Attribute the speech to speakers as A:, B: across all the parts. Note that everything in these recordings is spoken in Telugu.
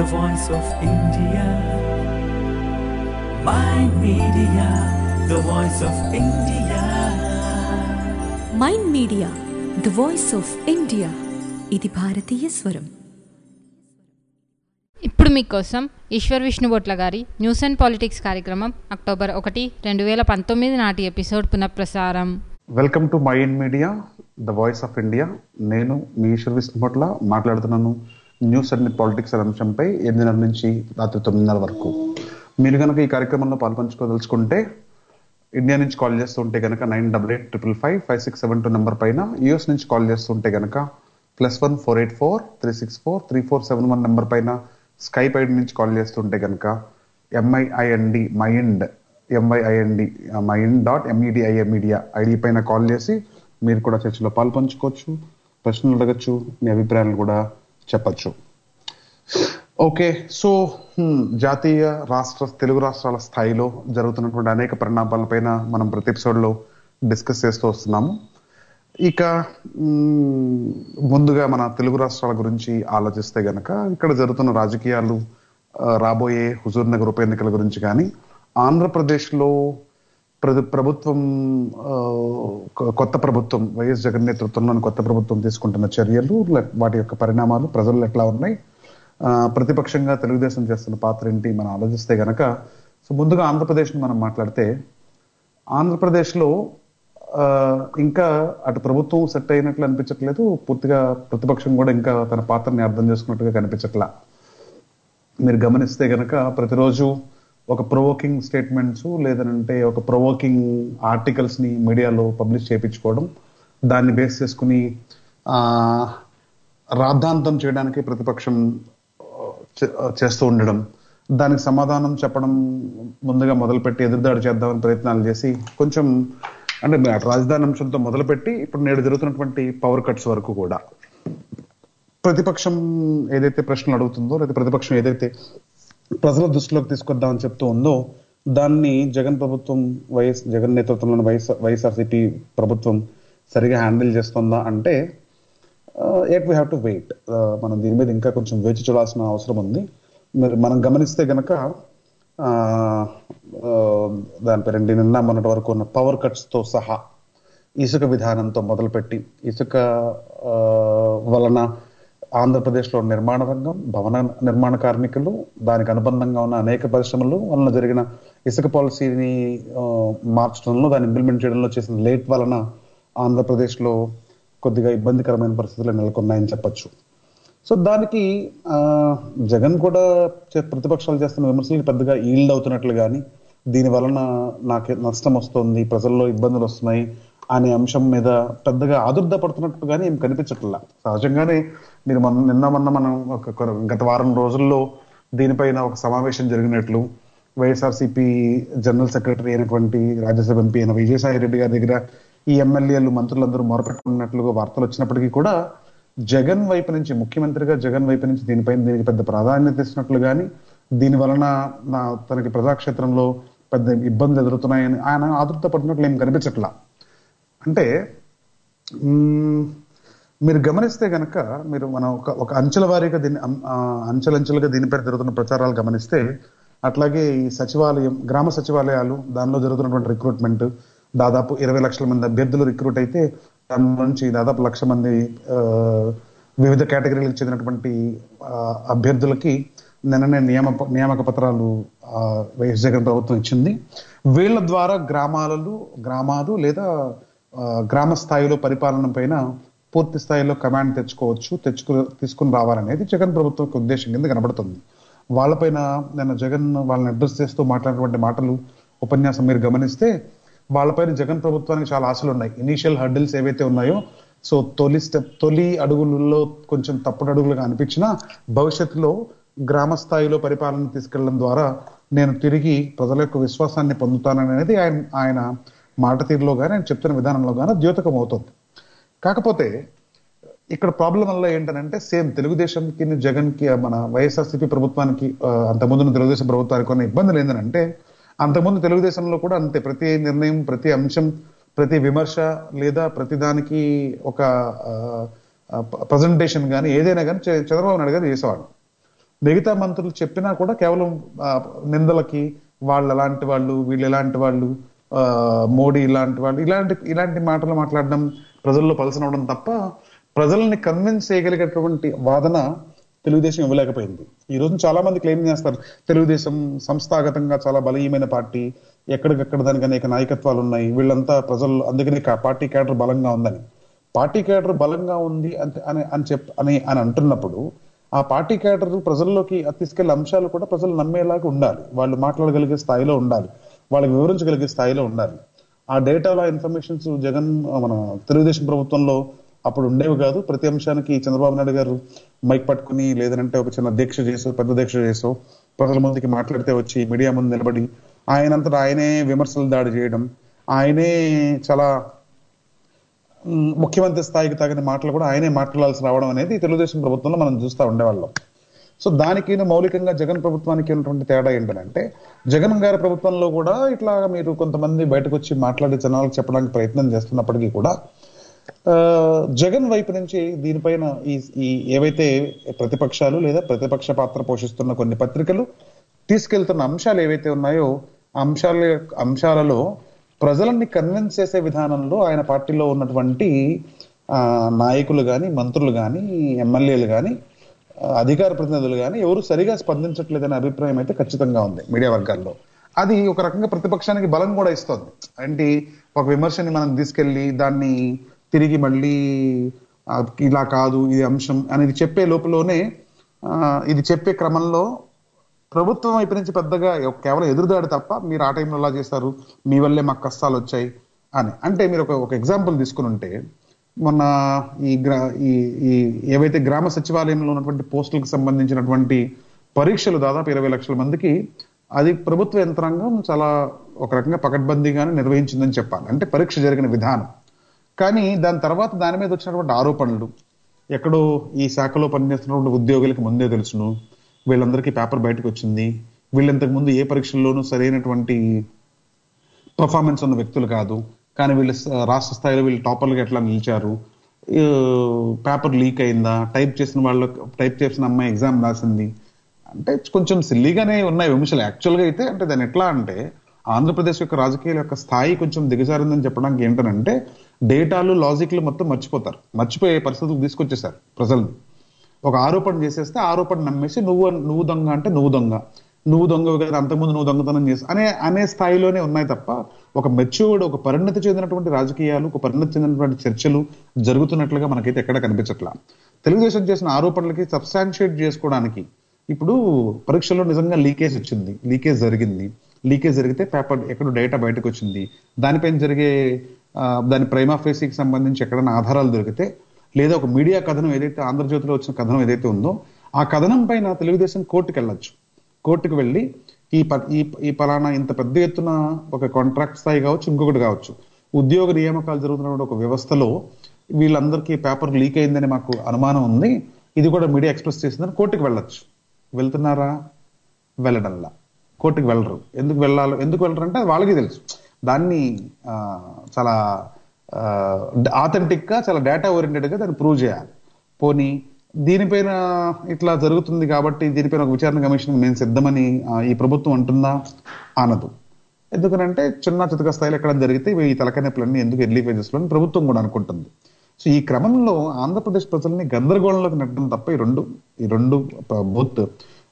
A: the voice of India. My media, the voice of India.
B: Mind media the voice of India ఇది భారతీయ స్వరం
C: ఇప్పుడు మీకోసం ఈశ్వర్ విష్ణుబొట్ల గారి న్యూస్ అండ్ పాలిటిక్స్ కార్యక్రమం అక్టోబర్ ఒకటి రెండు వేల పంతొమ్మిది నాటి ఎపిసోడ్ పునఃప్రసారం
D: welcome to mind media the voice of India నేను మీ ఈశ్వర్ విష్ణుపట్ల మాట్లాడుతున్నాను న్యూస్ అండ్ పాలిటిక్స్ అనే అంశంపై ఎనిమిదిన్నర నుంచి రాత్రి తొమ్మిదిన్నర వరకు మీరు కనుక ఈ కార్యక్రమంలో పాల్పంచుకోదలుచుకుంటే ఇండియా నుంచి కాల్ చేస్తుంటే కనుక nine double eight triple five five six seven two number పైన యూఎస్ నుంచి కాల్ చేస్తుంటే కనుక plus one four eight four three six four three four seven one number పైన స్కైప్ ఐడి నుంచి కాల్ చేస్తుంటే కనుక M I I N D mind M Y I N D mind dot M E D I A media ID పైన కాల్ చేసి మీరు కూడా చర్చలో పాల్పంచుకోవచ్చు ప్రశ్నలు అడగచ్చు మీ అభిప్రాయాలు కూడా చెప్పచ్చు ఓకే సో హ్మ్, జాతీయ రాష్ట్ర తెలుగు రాష్ట్రాల స్థాయిలో జరుగుతున్నటువంటి అనేక పరిణామాలపైన మనం ప్రతి ఎపిసోడ్లో డిస్కస్ చేస్తూ వస్తున్నాము ఇక మ్, ముందుగా మన తెలుగు రాష్ట్రాల గురించి ఆలోచిస్తే గనక ఇక్కడ జరుగుతున్న రాజకీయాలు ఆ, రాబోయే హుజూర్ నగర్ ఉప ఎన్నికల గురించి కానీ ఆంధ్రప్రదేశ్లో ప్ర- ప్రభుత్వం ఆ, కొ- కొత్త ప్రభుత్వం వైఎస్ జగన్ నేతృత్వంలోని కొత్త ప్రభుత్వం తీసుకుంటున్న చర్యలు లే- వాటి యొక్క పరిణామాలు ప్రజలు ఎట్లా ఉన్నాయి ఆ, ప్రతిపక్షంగా తెలుగుదేశం చేస్తున్న పాత్ర ఏంటి మనం ఆలోచిస్తే గనక సో ముందుగా ఆంధ్రప్రదేశ్ని మనం మాట్లాడితే ఆంధ్రప్రదేశ్లో ఆ, ఇంకా అటు ప్రభుత్వం సెట్ అయినట్లు అనిపించట్లేదు పూర్తిగా ప్రతిపక్షం కూడా ఇంకా తన పాత్రని అర్థం చేసుకున్నట్టుగా కనిపించట్లా మీరు గమనిస్తే గనక ప్రతిరోజు ఒక ప్రొవోకింగ్ స్టేట్మెంట్స్ లేదంటే ఒక ప్రొవోకింగ్ ఆర్టికల్స్ ని మీడియాలో పబ్లిష్ చేయించుకోవడం దాన్ని బేస్ చేసుకుని ఆ రాద్ధాంతం చేయడానికి ప్రతిపక్షం చే- చేస్తూ ఉండడం దానికి సమాధానం చెప్పడం ముందుగా మొదలుపెట్టి ఎదురుదాడి చేద్దామని ప్రయత్నాలు చేసి కొంచెం అంటే అటు రాజధాని అంశంతో మొదలుపెట్టి ఇప్పుడు నేడు జరుగుతున్నటువంటి పవర్ కట్స్ వరకు కూడా ప్రతిపక్షం ఏదైతే ప్రశ్నలు అడుగుతుందో లేదా ప్రతిపక్షం ఏదైతే ప్రజల దృష్టిలోకి తీసుకొద్దామని చెప్తూ ఉందో దాన్ని జగన్ ప్రభుత్వం వైఎస్ జగన్ నేతృత్వంలోని వైఎస్ వైఎస్ఆర్సీపీ ప్రభుత్వం సరిగా హ్యాండిల్ చేస్తుందా అంటే at we have to wait మనం దీని మీద ఇంకా కొంచెం వేచి చూడాల్సిన అవసరం ఉంది మరి మనం గమనిస్తే గనక ఆ, ఆ, దాని పేరేంటి నిన్న మొన్నటి వరకు ఉన్న పవర్ కట్స్ తో సహా ఇసుక విధానంతో మొదలుపెట్టి ఇసుక ఆ, వలన ఆంధ్రప్రదేశ్లో నిర్మాణ రంగం భవన నిర్మాణ కార్మికులు దానికి అనుబంధంగా ఉన్న అనేక పరిశ్రమలు వలన జరిగిన ఇసుక పాలసీని ఆ, మార్చడంలో దాన్ని ఇంప్లిమెంట్ చేయడంలో చేసిన లేట్ వలన ఆంధ్రప్రదేశ్లో కొద్దిగా ఇబ్బందికరమైన పరిస్థితులు నెలకొన్నాయని చెప్పొచ్చు సో దానికి ఆ, జగన్ కూడా చే- ప్రతిపక్షాలు చేస్తున్న విమర్శలకు పెద్దగా ఈల్డ్ అవుతున్నట్లు కానీ దీని వలన నాకు నష్టం వస్తుంది ప్రజల్లో ఇబ్బందులు వస్తున్నాయి అనే అంశం మీద పెద్దగా ఆదుర్ద పడుతున్నట్టు కానీ ఏం కనిపించట్లా సహజంగానే మీరు మన నిన్న మొన్న మనం ఒక కొర- గత వారం రోజుల్లో దీనిపైన ఒక సమావేశం జరిగినట్లు వైఎస్ఆర్సీపీ జనరల్ సెక్రటరీ అయినటువంటి రాజ్యసభ ఎంపీ అయిన విజయసాయి రెడ్డి గారి దగ్గర ఈ ఎమ్మెల్యేలు మంత్రులందరూ మొరపెట్టుకున్నట్లుగా వార్తలు వచ్చినప్పటికీ కూడా జగన్ వైపు నుంచి ముఖ్యమంత్రిగా జగన్ వైపు నుంచి దీనిపైన దీనికి పెద్ద ప్రాధాన్యత ఇస్తున్నట్లు కానీ దీని వలన నా తనకి ప్రజాక్షేత్రంలో పెద్ద ఇబ్బందులు ఎదురుతున్నాయని ఆయన ఆతృత పడినట్లు ఏం కనిపించట్లా అంటే మ్మ్, మీరు గమనిస్తే గనక మీరు మనం ఒక ఒక అంచెల వారీగా దీన్ని అం- ఆ, అంచెలంచెలుగా దీనిపై జరుగుతున్న ప్రచారాలు గమనిస్తే అట్లాగే ఈ సచివాలయం గ్రామ సచివాలయాలు దానిలో జరుగుతున్నటువంటి రిక్రూట్మెంట్ దాదాపు ఇరవై లక్షల మంది అభ్యర్థులు రిక్రూట్ అయితే దాని నుంచి దాదాపు లక్ష మంది ఆ, వివిధ కేటగిరీలకు చెందినటువంటి ఆ, అభ్యర్థులకి నిన్ననే నియమ నియామక పత్రాలు ఆ, వైఎస్ జగన్ ప్రభుత్వం ఇచ్చింది వీళ్ళ ద్వారా గ్రామాలలో గ్రామాలు లేదా ఆ, గ్రామ స్థాయిలో పరిపాలన పైన పూర్తి స్థాయిలో కమాండ్ తెచ్చుకోవచ్చు తెచ్చుకు తీసుకుని రావాలనేది జగన్ ప్రభుత్వం యొక్క ఉద్దేశం కింద కనబడుతుంది వాళ్ళపైన నిన్న జగన్ వాళ్ళని అడ్రస్ చేస్తూ మాట్లాడినటువంటి మాటలు ఉపన్యాసం మీరు గమనిస్తే వాళ్ళపైన జగన్ ప్రభుత్వానికి చాలా ఆశలు ఉన్నాయి ఇనీషియల్ హర్డిల్స్ ఏవైతే ఉన్నాయో సో తొలి స్టెప్ తొలి అడుగులలో కొంచెం తప్పుడు అడుగులుగా అనిపించినా భవిష్యత్తులో గ్రామ స్థాయిలో పరిపాలన తీసుకెళ్లడం ద్వారా నేను తిరిగి ప్రజల యొక్క విశ్వాసాన్ని పొందుతాననేది ఆయన ఆయన మాట తీరులో కానీ ఆయన చెప్తున్న విధానంలో కానీ ద్యోతకం అవుతుంది కాకపోతే ఇక్కడ ప్రాబ్లం వల్ల ఏంటంటే సేమ్ తెలుగుదేశంకి జగన్ కి మన వైఎస్ఆర్సీపీ ప్రభుత్వానికి ఆ, అంతకుముందు తెలుగుదేశం ప్రభుత్వానికి ఉన్న ఇబ్బందులు ఏంటంటే అంతకుముందు తెలుగుదేశంలో కూడా అంతే ప్రతి నిర్ణయం ప్రతి అంశం ప్రతి విమర్శ లేదా ప్రతి దానికి ఒక ప్రజెంటేషన్ కానీ ఏదైనా కానీ చంద్రబాబు నాయుడు గారు చేసేవాడు మిగతా మంత్రులు చెప్పినా కూడా కేవలం ఆ, నిందలకి వాళ్ళు ఎలాంటి వాళ్ళు వీళ్ళు ఎలాంటి వాళ్ళు ఆ, మోడీ ఇలాంటి వాళ్ళు ఇలాంటి ఇలాంటి మాటలు మాట్లాడడం ప్రజల్లో పలసనవడం తప్ప ప్రజల్ని కన్విన్స్ చేయగలిగేటువంటి వాదన తెలుగుదేశం ఇవ్వలేకపోయింది ఈ రోజు చాలా మంది క్లెయిమ్ చేస్తారు తెలుగుదేశం సంస్థాగతంగా చాలా బలీయమైన పార్టీ ఎక్కడికక్కడ దానికి అనేక నాయకత్వాలు ఉన్నాయి వీళ్ళంతా ప్రజలు అందుకని కా- పార్టీ క్యాడర్ బలంగా ఉందని పార్టీ క్యాడర్ బలంగా ఉంది అంటే అని అని చెప్ అని అని అంటున్నప్పుడు ఆ పార్టీ క్యాడర్ ప్రజల్లోకి తీసుకెళ్లే అంశాలు కూడా ప్రజలు నమ్మేలాగా ఉండాలి వాళ్ళు మాట్లాడగలిగే స్థాయిలో ఉండాలి వాళ్ళకి వివరించగలిగే స్థాయిలో ఉండాలి ఆ డేటాలో ఇన్ఫర్మేషన్స్ జగన్ ఆ, మన తెలుగుదేశం ప్రభుత్వంలో అప్పుడు ఉండేవి కాదు ప్రతి అంశానికి చంద్రబాబు నాయుడు గారు మైక్ పట్టుకుని లేదంటే ఒక చిన్న దీక్ష చేసో పెద్ద దీక్ష చేసో ప్రజల ముందుకి మాట్లాడితే వచ్చి మీడియా ముందు నిలబడి ఆయనంతటా ఆయనే విమర్శలు దాడి చేయడం ఆయనే చాలా మ్, ముఖ్యమంత్రి స్థాయికి తగిన మాటలు కూడా ఆయనే మాట్లాడాల్సి రావడం అనేది తెలుగుదేశం ప్రభుత్వంలో మనం చూస్తూ ఉండేవాళ్ళం సో దానికి మౌలికంగా జగన్ ప్రభుత్వానికి ఉన్నటువంటి తేడా ఏంటంటే జగన్ గారి ప్రభుత్వంలో కూడా ఇట్లా మీరు కొంతమంది బయటకు వచ్చి మాట్లాడి జనాలకు చెప్పడానికి ప్రయత్నం చేస్తున్నప్పటికీ కూడా ఆ, జగన్ వైపు నుంచి దీనిపైన ఈ ఈ ఏవైతే ప్రతిపక్షాలు లేదా ప్రతిపక్ష పాత్ర పోషిస్తున్న కొన్ని పత్రికలు తీసుకెళ్తున్న అంశాలు ఏవైతే ఉన్నాయో ఆ అంశాల యొక్క- అంశాలలో ప్రజలని కన్విన్స్ చేసే విధానంలో ఆయన పార్టీలో ఉన్నటువంటి ఆ, నాయకులు కానీ మంత్రులు కానీ ఎమ్మెల్యేలు కానీ అధికార ప్రతినిధులు కానీ ఎవరు సరిగా స్పందించట్లేదనే అభిప్రాయం అయితే ఖచ్చితంగా ఉంది మీడియా వర్గాల్లో అది ఒక రకంగా ప్రతిపక్షానికి బలం కూడా ఇస్తుంది అంటే ఒక విమర్శని మనం తీసుకెళ్లి దాన్ని తిరిగి మళ్ళీ ఆ, ఇలా కాదు ఇది అంశం అనేది చెప్పే లోపలనే ఆ, ఇది చెప్పే క్రమంలో ప్రభుత్వం వైపు నుంచి పెద్దగా కేవలం ఎదురుదాడి తప్ప మీరు ఆ టైంలో ఎలా చేస్తారు మీ వల్లే మాకు కష్టాలు వచ్చాయి అని అంటే మీరు ఒక ఒక ఎగ్జాంపుల్ తీసుకుని ఉంటే మొన్న ఈ గ్రా ఈ ఈ ఏవైతే గ్రామ సచివాలయంలో ఉన్నటువంటి పోస్టులకు సంబంధించినటువంటి పరీక్షలు దాదాపు ఇరవై లక్షల మందికి అది ప్రభుత్వ యంత్రాంగం చాలా ఒక రకంగా పకడ్బందీగానే నిర్వహించిందని చెప్పాలి అంటే పరీక్ష జరిగిన విధానం కానీ దాని తర్వాత దాని మీద వచ్చినటువంటి ఆరోపణలు ఎక్కడో ఈ శాఖలో పనిచేస్తున్నటువంటి ఉద్యోగులకి ముందే తెలుసును వీళ్ళందరికీ పేపర్ బయటకు వచ్చింది వీళ్ళు ఇంతకు ముందు ఏ పరీక్షల్లోనూ సరైనటువంటి పర్ఫార్మెన్స్ ఉన్న వ్యక్తులు కాదు కానీ వీళ్ళు స- రాష్ట్ర స్థాయిలో వీళ్ళు టాపర్లుగా ఎట్లా నిలిచారు ఈ, పేపర్ లీక్ అయిందా టైప్ చేసిన వాళ్ళు టైప్ చేసిన అమ్మాయి ఎగ్జామ్ రాసింది అంటే కొంచెం సిల్లీగానే ఉన్నాయి విమర్శలు యాక్చువల్గా అయితే అంటే దాని ఎట్లా అంటే ఆంధ్రప్రదేశ్ యొక్క రాజకీయాల యొక్క స్థాయి కొంచెం దిగజారిందని చెప్పడానికి ఏంటంటే డేటాలు లాజిక్లు మొత్తం మర్చిపోతారు మర్చిపోయే పరిస్థితులు తీసుకొచ్చేసారు ప్రజల్ని ఒక ఆరోపణ చేసేస్తే ఆరోపణ నమ్మేసి నువ్వు నువ్వు దొంగ అంటే నువ్వు దొంగ నువ్వు దొంగ కదా అంతకుముందు నువ్వు దొంగతనం చేసి అనే అనే స్థాయిలోనే ఉన్నాయి తప్ప ఒక మెచ్యూర్డ్ ఒక పరిణతి చెందినటువంటి రాజకీయాలు ఒక పరిణతి చెందినటువంటి చర్చలు జరుగుతున్నట్లుగా మనకైతే ఎక్కడ కనిపించట్లా తెలుగుదేశం చేసిన ఆరోపణలకి సబ్స్టాన్షియేట్ చేసుకోవడానికి ఇప్పుడు పరీక్షలో నిజంగా లీకేజ్ వచ్చింది లీకేజ్ జరిగింది లీకేజ్ జరిగితే పేపర్ ఎక్కడ డేటా బయటకు వచ్చింది దానిపైన జరిగే ఆ, దాని ప్రైమా ఫేసీకి సంబంధించి ఎక్కడైనా ఆధారాలు దొరికితే లేదా ఒక మీడియా కథనం ఏదైతే ఆంధ్రజ్యోతిలో వచ్చిన కథనం ఏదైతే ఉందో ఆ కథనం పైన తెలుగుదేశం కోర్టుకు వెళ్ళొచ్చు కోర్టుకు వెళ్ళి ఈ ప- ఈ ఈ పలానా ఇంత పెద్ద ఎత్తున ఒక కాంట్రాక్ట్ స్థాయి కావచ్చు ఇంకొకటి కావచ్చు ఉద్యోగ నియామకాలు జరుగుతున్న ఒక వ్యవస్థలో వీళ్ళందరికీ పేపర్ లీక్ అయిందని మాకు అనుమానం ఉంది ఇది కూడా మీడియా ఎక్స్ప్రెస్ చేసిందని కోర్టుకు వెళ్ళొచ్చు వెళ్తున్నారా వెళ్ళడంలా కోర్టుకు వెళ్ళరు ఎందుకు వెళ్ళాలి ఎందుకు వెళ్ళరు అంటే అది వాళ్ళకి తెలుసు దాన్ని ఆ, చాలా ఆథెంటిక్ గా చాలా డేటా ఓరియంటెడ్ గా దాన్ని ప్రూవ్ చేయాలి పోనీ దీనిపైన ఇట్లా జరుగుతుంది కాబట్టి దీనిపైన ఒక విచారణ కమిషన్ మేము సిద్ధమని ఆ, ఈ ప్రభుత్వం అంటుందా అనదు ఎందుకనంటే చిన్న చితక స్థాయిలో ఎక్కడ జరిగితే ఇవి ఈ తలకాయ నొప్పులన్నీ ఎందుకు ఎర్లీ ఫేజెస్ లో అని ప్రభుత్వం కూడా అనుకుంటుంది సో ఈ క్రమంలో ఆంధ్రప్రదేశ్ ప్రజల్ని గందరగోళంలోకి నెట్టడం తప్ప ఈ రెండు ఈ రెండు బోత్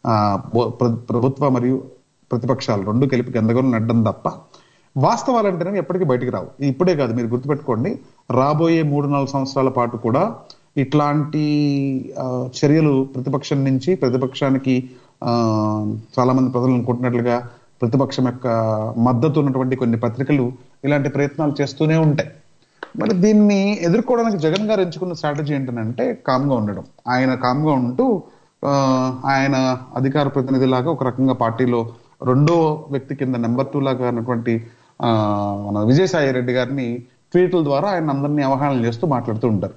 D: ప్రభుత్వ మరియు ప్రతిపక్షాలు రెండు కలిపి గందరగోళం నెట్టడం తప్ప వాస్తవాలు అంటేనే ఎప్పటికీ బయటికి రావు ఇది ఇప్పుడే కాదు మీరు గుర్తుపెట్టుకోండి రాబోయే మూడు నాలుగు సంవత్సరాల పాటు కూడా ఇట్లాంటి ఆ, చర్యలు ప్రతిపక్షం నుంచి ప్రతిపక్షానికి ఆ, చాలా మంది ప్రజలు అనుకుంటున్నట్లుగా ప్రతిపక్షం యొక్క మద్దతు ఉన్నటువంటి కొన్ని పత్రికలు ఇలాంటి ప్రయత్నాలు చేస్తూనే ఉంటాయి మరి దీన్ని ఎదుర్కోవడానికి జగన్ గారు ఎంచుకున్న స్ట్రాటజీ ఏంటంటే కామ్గా ఉండడం ఆయన కామ్గా ఉంటూ ఆ, ఆయన అధికార ప్రతినిధిలాగా ఒక రకంగా పార్టీలో రెండో వ్యక్తి కింద నెంబర్ టూ లాగా ఉన్నటువంటి ఆ, మన విజయసాయి రెడ్డి గారిని ట్వీట్ల ద్వారా ఆయన అందరినీ అవహేళన చేస్తూ మాట్లాడుతూ ఉంటారు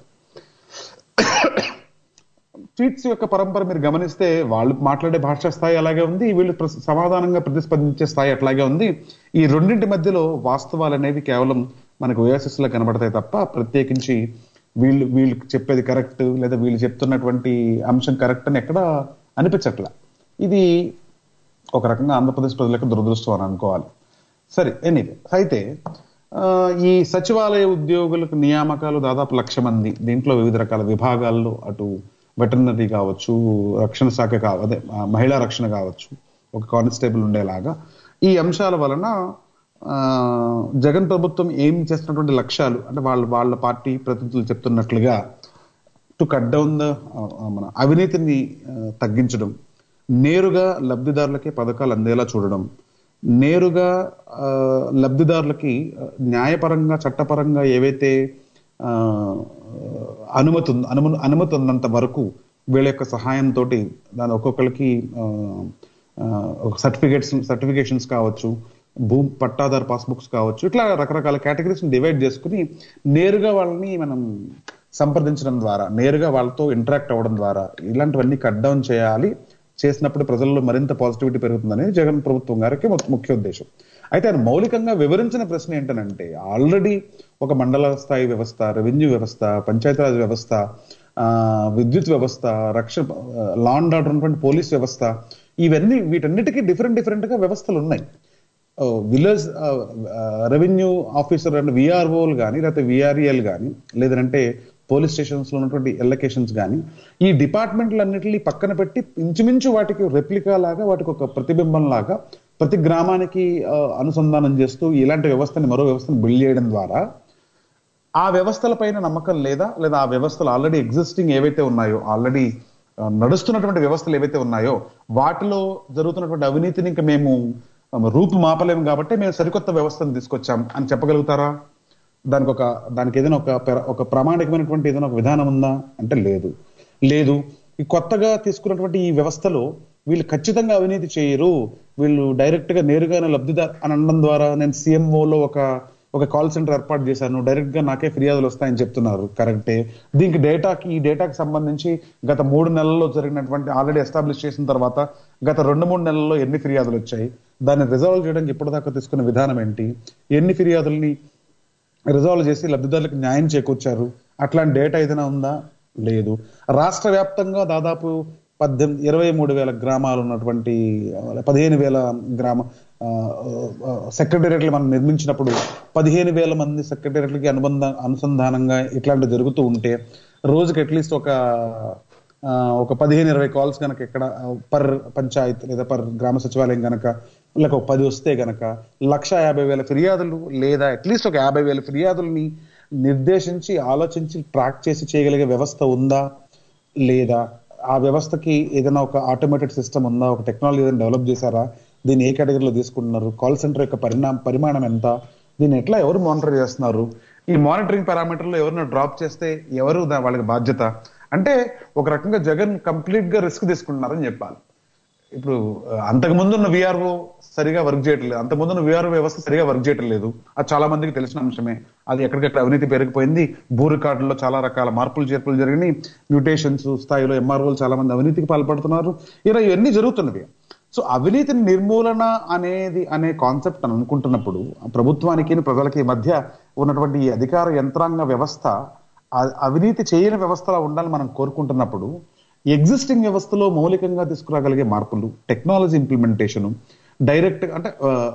D: ట్వీట్స్ యొక్క పరంపర మీరు గమనిస్తే వాళ్ళు మాట్లాడే భాషా స్థాయి అలాగే ఉంది వీళ్ళు ప్ర- సమాధానంగా ప్రతిస్పందించే స్థాయి అట్లాగే ఉంది ఈ రెండింటి మధ్యలో వాస్తవాలు అనేవి కేవలం మనకు ఓయాసిస్ లో కనబడతాయి తప్ప ప్రత్యేకించి వీళ్ళు వీళ్ళు చెప్పేది కరెక్ట్ లేదా వీళ్ళు చెప్తున్నటువంటి అంశం కరెక్ట్ అని ఎక్కడ అనిపించట్లా ఇది ఒక రకంగా ఆంధ్రప్రదేశ్ ప్రజలకు దురదృష్టం అని అనుకోవాలి సరే ఎనీవే అయితే ఆ, ఈ సచివాలయ ఉద్యోగులకు నియామకాలు దాదాపు లక్ష మంది దీంట్లో వివిధ రకాల విభాగాల్లో అటు వెటర్నరీ కావచ్చు రక్షణ శాఖ కావ అదే ఆ, మహిళా రక్షణ కావచ్చు ఒక కానిస్టేబుల్ ఉండేలాగా ఈ అంశాల వలన ఆ, జగన్ ప్రభుత్వం ఏం చేస్తున్నటువంటి లక్ష్యాలు అంటే వాళ్ళ వాళ్ళ పార్టీ ప్రతినిధులు చెప్తున్నట్లుగా టు కట్ డౌన్ ద మన అవినీతిని ఆ, తగ్గించడం నేరుగా లబ్ధిదారులకే పథకాలు అందేలా చూడడం నేరుగా ఆ, లబ్ధిదారులకి ఆ, న్యాయపరంగా చట్టపరంగా ఏవైతే ఆ, అనుమతి ఉంది అనుమతి అనుమతి ఉన్నంత వరకు వీళ్ళ యొక్క సహాయంతో దాని ఒక్కొక్కరికి ఆ, ఆ, ఒక సర్టిఫికేట్స్ సర్టిఫికేషన్స్ కావచ్చు భూ పట్టాదారు పాస్బుక్స్ కావచ్చు ఇట్లా రకరకాల కేటగిరీస్ డివైడ్ చేసుకుని నేరుగా వాళ్ళని మనం సంప్రదించడం ద్వారా నేరుగా వాళ్ళతో ఇంటరాక్ట్ అవ్వడం ద్వారా ఇలాంటివన్నీ కట్ డౌన్ చేయాలి చేసినప్పుడు ప్రజల్లో మరింత పాజిటివిటీ పెరుగుతుందనేది జగన్ ప్రభుత్వం గారికి ము- ముఖ్య ఉద్దేశం అయితే ఆయన మౌలికంగా వివరించిన ప్రశ్న ఏంటనంటే ఆల్రెడీ ఒక మండల స్థాయి వ్యవస్థ రెవెన్యూ వ్యవస్థ పంచాయతీరాజ్ వ్యవస్థ ఆ, విద్యుత్ వ్యవస్థ రక్షణ లా అండ్ ఆర్డర్ ఉన్నటువంటి పోలీస్ వ్యవస్థ ఇవన్నీ వీటన్నిటికీ డిఫరెంట్ డిఫరెంట్ గా వ్యవస్థలు ఉన్నాయి విలేజ్ రెవెన్యూ ఆఫీసర్ అండ్ విఆర్ఓలు కానీ లేకపోతే విఆర్ఏలు కానీ లేదంటే పోలీస్ స్టేషన్స్ లో ఉన్నటువంటి ఎలకేషన్స్ కానీ ఈ డిపార్ట్మెంట్లన్నిటిని పక్కన పెట్టి ఇంచుమించు వాటికి రెప్లికా లాగా వాటికి ఒక ప్రతిబింబం లాగా ప్రతి గ్రామానికి ఆ, అనుసంధానం చేస్తూ ఇలాంటి వ్యవస్థని మరో వ్యవస్థను బిల్డ్ చేయడం ద్వారా ఆ వ్యవస్థల పైన నమ్మకం లేదా లేదా ఆ వ్యవస్థలు ఆల్రెడీ ఎగ్జిస్టింగ్ ఏవైతే ఉన్నాయో ఆల్రెడీ నడుస్తున్నటువంటి వ్యవస్థలు ఏవైతే ఉన్నాయో వాటిలో జరుగుతున్నటువంటి అవినీతిని ఇంకా మేము ఆ, రూపు మాపలేము కాబట్టి మేము సరికొత్త వ్యవస్థను తీసుకొచ్చాం అని చెప్పగలుగుతారా దానికి ఒక దానికి ఏదైనా ఒక పెర- ఒక ప్రామాణికమైనటువంటి ఏదైనా ఒక విధానం ఉందా అంటే లేదు లేదు ఈ కొత్తగా తీసుకున్నటువంటి ఈ వ్యవస్థలో వీళ్ళు ఖచ్చితంగా అవినీతి చేయరు వీళ్ళు డైరెక్ట్ గా నేరుగానే లబ్ధిదారు అని అనడం ద్వారా నేను CMO లో ఒక ఒక కాల్ సెంటర్ ఏర్పాటు చేశాను డైరెక్ట్ గా నాకే ఫిర్యాదులు వస్తాయని చెప్తున్నారు కరెక్టే దీనికి డేటాకి ఈ డేటాకి సంబంధించి గత మూడు నెలల్లో జరిగినటువంటి ఆల్రెడీ ఎస్టాబ్లిష్ చేసిన తర్వాత గత రెండు మూడు నెలల్లో ఎన్ని ఫిర్యాదులు వచ్చాయి దాన్ని రిజాల్వ్ చేయడానికి ఇప్పటిదాకా తీసుకున్న విధానం ఏంటి ఎన్ని ఫిర్యాదుల్ని రిజాల్వ్ చేసి లబ్ధిదారులకు న్యాయం చేకూర్చారు అట్లాంటి డేటా ఏదైనా ఉందా లేదు రాష్ట్ర వ్యాప్తంగా దాదాపు పద్దెనిమిది ఇరవై మూడు వేల గ్రామాలు ఉన్నటువంటి ఆ, పదిహేను వేల గ్రామ సెక్రటేరియట్లు మనం నిర్మించినప్పుడు పదిహేను వేల మంది సెక్రటేరియట్లకి అనుబంధ అనుసంధానంగా ఇట్లాంటివి జరుగుతూ ఉంటే రోజుకి అట్లీస్ట్ ఒక ఆ, ఒక పదిహేను ఇరవై కాల్స్ కనుక ఎక్కడ పర్ పంచాయత్ లేదా పర్ గ్రామ సచివాలయం కనుక లేక ఒక పది వస్తే గనక లక్ష యాభై వేల ఫిర్యాదులు లేదా అట్లీస్ట్ ఒక యాభై వేల ఫిర్యాదుల్ని నిర్దేశించి ఆలోచించి ట్రాక్ చేసి చేయగలిగే వ్యవస్థ ఉందా లేదా ఆ వ్యవస్థకి ఏదైనా ఒక ఆటోమేటెడ్ సిస్టమ్ ఉందా ఒక టెక్నాలజీ ఏదైనా డెవలప్ చేశారా దీన్ని ఏ కేటగిరీలో తీసుకుంటున్నారు కాల్ సెంటర్ యొక్క పరిణామ పరిమాణం ఎంత దీన్ని ఎట్లా ఎవరు మానిటర్ చేస్తున్నారు ఈ మానిటరింగ్ పారామీటర్లో ఎవరైనా డ్రాప్ చేస్తే ఎవరు దా- వాళ్ళకి బాధ్యత అంటే ఒక రకంగా జగన్ కంప్లీట్ గా రిస్క్ తీసుకుంటున్నారని చెప్పాలి ఇప్పుడు ఆ, అంతకు ముందు ఉన్న విఆర్ఓ సరిగా వర్క్ చేయటం లేదు అంతకు ముందు ఉన్న విఆర్ఓ వ్యవస్థ సరిగా వర్క్ చేయటం లేదు అది చాలా మందికి తెలిసిన అంశమే అది ఎక్కడికెక్కడ అవినీతి పెరిగిపోయింది భూ రికార్డుల్లో చాలా రకాల మార్పులు చేర్పులు జరిగినాయి మ్యూటేషన్స్ స్థాయిలో ఎంఆర్ఓలు చాలా మంది అవినీతికి పాల్పడుతున్నారు ఇలా ఇవన్నీ జరుగుతున్నవి సో అవినీతిని నిర్మూలన అనేది అనే కాన్సెప్ట్ అని అనుకుంటున్నప్పుడు ప్రభుత్వానికి ప్రజలకి మధ్య ఉన్నటువంటి ఈ అధికార యంత్రాంగ వ్యవస్థ ఆ- అవినీతి చేయని వ్యవస్థలా ఉండాలని మనం కోరుకుంటున్నప్పుడు ఎగ్జిస్టింగ్ వ్యవస్థలో మౌలికంగా తీసుకురాగలిగే మార్పులు టెక్నాలజీ ఇంప్లిమెంటేషన్ డైరెక్ట్ అంటే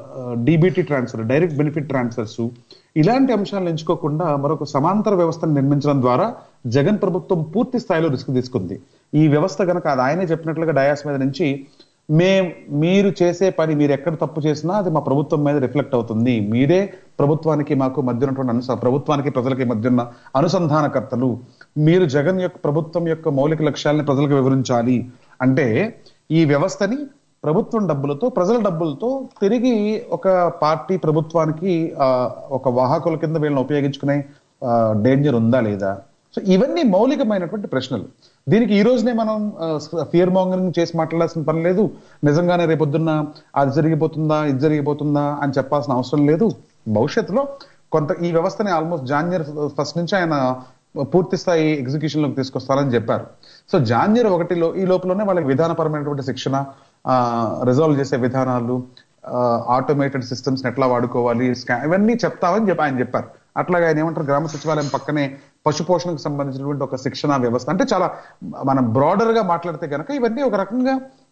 D: DBT transfer direct benefit transfers ఇలాంటి అంశాలను ఎంచుకోకుండా మరొక సమాంతర వ్యవస్థను నిర్మించడం ద్వారా జగన్ ప్రభుత్వం పూర్తి స్థాయిలో రిస్క్ తీసుకుంది ఈ వ్యవస్థ కనుక అది ఆయనే చెప్పినట్లుగా డయాస్ మీద నుంచి మే మీరు చేసే పని మీరు ఎక్కడ తప్పు చేసినా అది మా ప్రభుత్వం మీద రిఫ్లెక్ట్ అవుతుంది మీరే ప్రభుత్వానికి మాకు మధ్య ఉన్నటువంటి అనుస ప్రభుత్వానికి ప్రజలకి మధ్య ఉన్న అనుసంధానకర్తలు మీరు జగన్ యొక్క ప్రభుత్వం యొక్క మౌలిక లక్ష్యాలని ప్రజలకు వివరించాలి అంటే ఈ వ్యవస్థని ప్రభుత్వం డబ్బులతో ప్రజల డబ్బులతో తిరిగి ఒక పార్టీ ప్రభుత్వానికి ఆ, ఒక వాహకుల కింద వీళ్ళని ఉపయోగించుకునే డేంజర్ ఉందా లేదా సో ఇవన్నీ మౌలికమైనటువంటి ప్రశ్నలు దీనికి ఈ రోజునే మనం ఫియర్ మాంగరింగ్ చేసి మాట్లాడాల్సిన పని లేదు నిజంగానే రేపొద్దున్న అది జరిగిపోతుందా ఇది జరిగిపోతుందా అని చెప్పాల్సిన అవసరం లేదు భవిష్యత్తులో కొంత ఈ వ్యవస్థని ఆల్మోస్ట్ జాన్యర్ ఫస్ట్ నుంచి ఆయన పూర్తి స్థాయి ఎగ్జిక్యూషన్ లోకి తీసుకొస్తారని చెప్పారు సో జాన్యర్ ఒకటిలో ఈ లోపలనే వాళ్ళకి విధానపరమైనటువంటి శిక్షణ రిజాల్వ్ చేసే విధానాలు ఆటోమేటెడ్ సిస్టమ్స్ ఎట్లా వాడుకోవాలి స్కా- ఇవన్నీ చెప్తామని చెప్పి ఆయన చెప్పారు అట్లాగే ఆయన ఏమంటారు గ్రామ సచివాలయం పక్కనే పశు పోషణకు సంబంధించినటువంటి ఒక శిక్షణ వ్యవస్థ అంటే చాలా మనం బ్రాడర్ గా మాట్లాడితే కనుక ఇవన్నీ ఒక రకంగా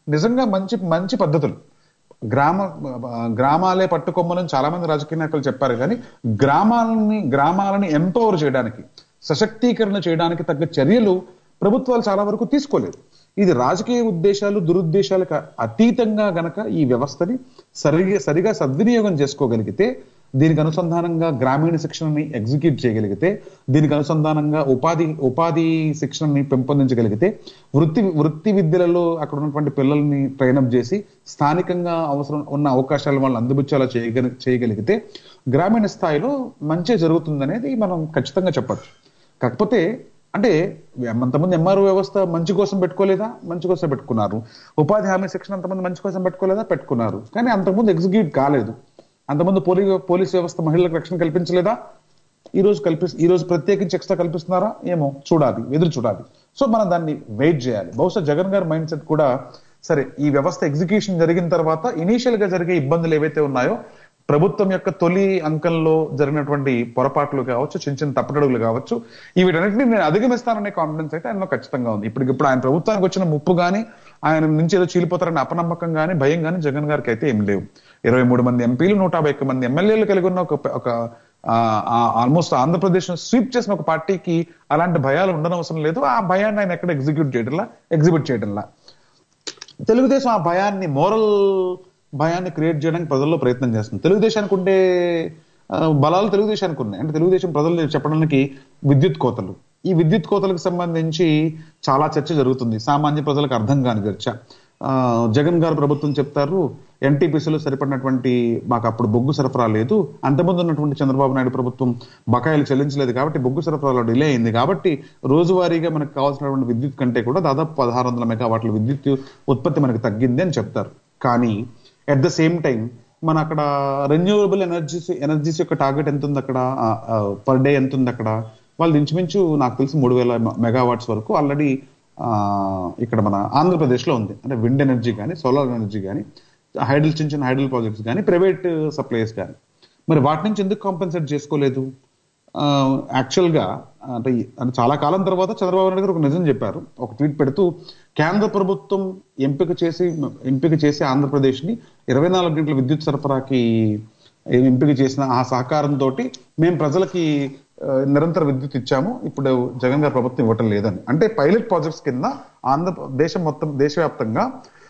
D: నిజంగా మంచి మంచి పద్ధతులు గ్రామ గ్రామాలే పట్టుకొమ్మలని చాలా మంది రాజకీయ నాయకులు చెప్పారు కానీ గ్రామాలని గ్రామాలని ఎంపవర్ చేయడానికి సశక్తీకరణ చేయడానికి తగ్గ చర్యలు ప్రభుత్వాలు చాలా వరకు తీసుకోలేదు ఇది రాజకీయ ఉద్దేశాలు దురుద్దేశాలకు అతీతంగా గనక ఈ వ్యవస్థని సరిగా సరిగా సద్వినియోగం చేసుకోగలిగితే దీనికి అనుసంధానంగా గ్రామీణ శిక్షణని ఎగ్జిక్యూట్ చేయగలిగితే దీనికి అనుసంధానంగా ఉపాధి ఉపాధి శిక్షణని పెంపొందించగలిగితే వృత్తి వృత్తి విద్యలలో అక్కడ ఉన్నటువంటి పిల్లల్ని ట్రైనప్ చేసి స్థానికంగా అవసరం ఉన్న అవకాశాలు వాళ్ళు అందిపుచ్చేలా చేయగలి చేయగలిగితే గ్రామీణ స్థాయిలో మంచి జరుగుతుందనేది మనం ఖచ్చితంగా చెప్పచ్చు కాకపోతే అంటే అంతమంది ఎంఆర్ఓ వ్యవస్థ మంచి కోసం పెట్టుకోలేదా మంచి కోసం పెట్టుకున్నారు ఉపాధి హామీ శిక్షణ అంతమంది మంచి కోసం పెట్టుకోలేదా పెట్టుకున్నారు కానీ అంతకుముందు ఎగ్జిక్యూట్ కాలేదు అంతకుముందు పోలీ పోలీస్ వ్యవస్థ మహిళలకు రక్షణ కల్పించలేదా ఈ రోజు కల్పి ఈ రోజు ప్రత్యేకించి ఎక్స్ట్రా కల్పిస్తున్నారా ఏమో చూడాలి ఎదురు చూడాలి సో మనం దాన్ని వెయిట్ చేయాలి బహుశా జగన్ గారి మైండ్ సెట్ కూడా సరే ఈ వ్యవస్థ ఎగ్జిక్యూషన్ జరిగిన తర్వాత ఇనీషియల్ గా జరిగే ఇబ్బందులు ఏవైతే ఉన్నాయో ప్రభుత్వం యొక్క తొలి అంకంలో జరిగినటువంటి పొరపాట్లు కావచ్చు చిన్న చిన్న తప్పటడుగులు కావచ్చు ఈ వీటన్నిటిని నేను అధిగమిస్తాననే కాన్ఫిడెన్స్ అయితే ఆయనలో ఖచ్చితంగా ఉంది ఇప్పటికిప్పుడు ఆయన ప్రభుత్వానికి వచ్చిన ముప్పు గానీ ఆయన నుంచి ఏదో చీలిపోతారనే అపనమ్మకం గానీ భయం గానీ జగన్ గారికి అయితే ఏం లేవు ఇరవై మూడు మంది ఎంపీలు నూట యాభై ఒక్క మంది ఎమ్మెల్యేలు కలిగి ఉన్న ఒక ఒక ఆల్మోస్ట్ ఆంధ్రప్రదేశ్ స్వీప్ చేసిన ఒక పార్టీకి అలాంటి భయాలు ఉండనవసరం లేదు ఆ భయాన్ని ఆయన ఎక్కడ ఎగ్జిక్యూట్ చేయడంలా ఎగ్జిబిట్ చేయడంలా తెలుగుదేశం ఆ భయాన్ని మోరల్ భయాన్ని క్రియేట్ చేయడానికి ప్రజల్లో ప్రయత్నం చేస్తుంది తెలుగుదేశానికి ఉండే ఆ, బలాలు తెలుగుదేశానికి ఉన్నాయి అంటే తెలుగుదేశం ప్రజలు చెప్పడానికి విద్యుత్ కోతలు ఈ విద్యుత్ కోతలకు సంబంధించి చాలా చర్చ జరుగుతుంది సామాన్య ప్రజలకు అర్థం కాని చర్చ ఆ, జగన్ గారు ప్రభుత్వం చెప్తారు ఎన్టీపీసీలో సరిపడినటువంటి మాకు అప్పుడు బొగ్గు సరఫరా లేదు అంతకుముందు ఉన్నటువంటి చంద్రబాబు నాయుడు ప్రభుత్వం బకాయిలు చెల్లించలేదు కాబట్టి బొగ్గు సరఫరాలో డిలే అయింది కాబట్టి రోజువారీగా మనకు కావాల్సినటువంటి విద్యుత్ కంటే కూడా దాదాపు పదహారు వందల మెగావాట్ల విద్యుత్ ఉత్పత్తి మనకి తగ్గింది అని చెప్తారు కానీ అట్ ద సేమ్ టైం మన అక్కడ రెన్యూవబుల్ ఎనర్జీస్ ఎనర్జీస్ యొక్క టార్గెట్ ఎంత ఉంది అక్కడ పర్ డే ఎంత ఉంది అక్కడ వాళ్ళు ఇంచుమించు నాకు తెలిసి మూడు వేల మెగావాట్స్ వరకు ఆల్రెడీ ఇక్కడ మన ఆంధ్రప్రదేశ్లో ఉంది అంటే విండ్ ఎనర్జీ కానీ సోలార్ ఎనర్జీ కానీ హైడల్ చిన్న చిన్న హైడల్ ప్రాజెక్ట్స్ కానీ ప్రైవేట్ సప్లైస్ కానీ మరి వాటి నుంచి ఎందుకు కాంపెన్సేట్ చేసుకోలేదు యాక్చువల్ గా అంటే ఈ- అంటే చాలా కాలం తర్వాత చంద్రబాబు నాయుడు గారు ఒక నిజం చెప్పారు ఒక ట్వీట్ పెడుతూ కేంద్ర ప్రభుత్వం ఎంపిక చేసి ఎంపిక చేసి ఆంధ్రప్రదేశ్ ని ఇరవై నాలుగు గంటల విద్యుత్ సరఫరాకి ఎంపిక చేసిన ఆ సహకారంతో మేము ప్రజలకి ఆ, నిరంతర విద్యుత్ ఇచ్చాము ఇప్పుడు జగన్ గారి ప్రభుత్వం ఇవ్వటం లేదని అంటే పైలట్ ప్రాజెక్ట్స్ కింద ఆంధ్ర దేశం మొత్తం దేశవ్యాప్తంగా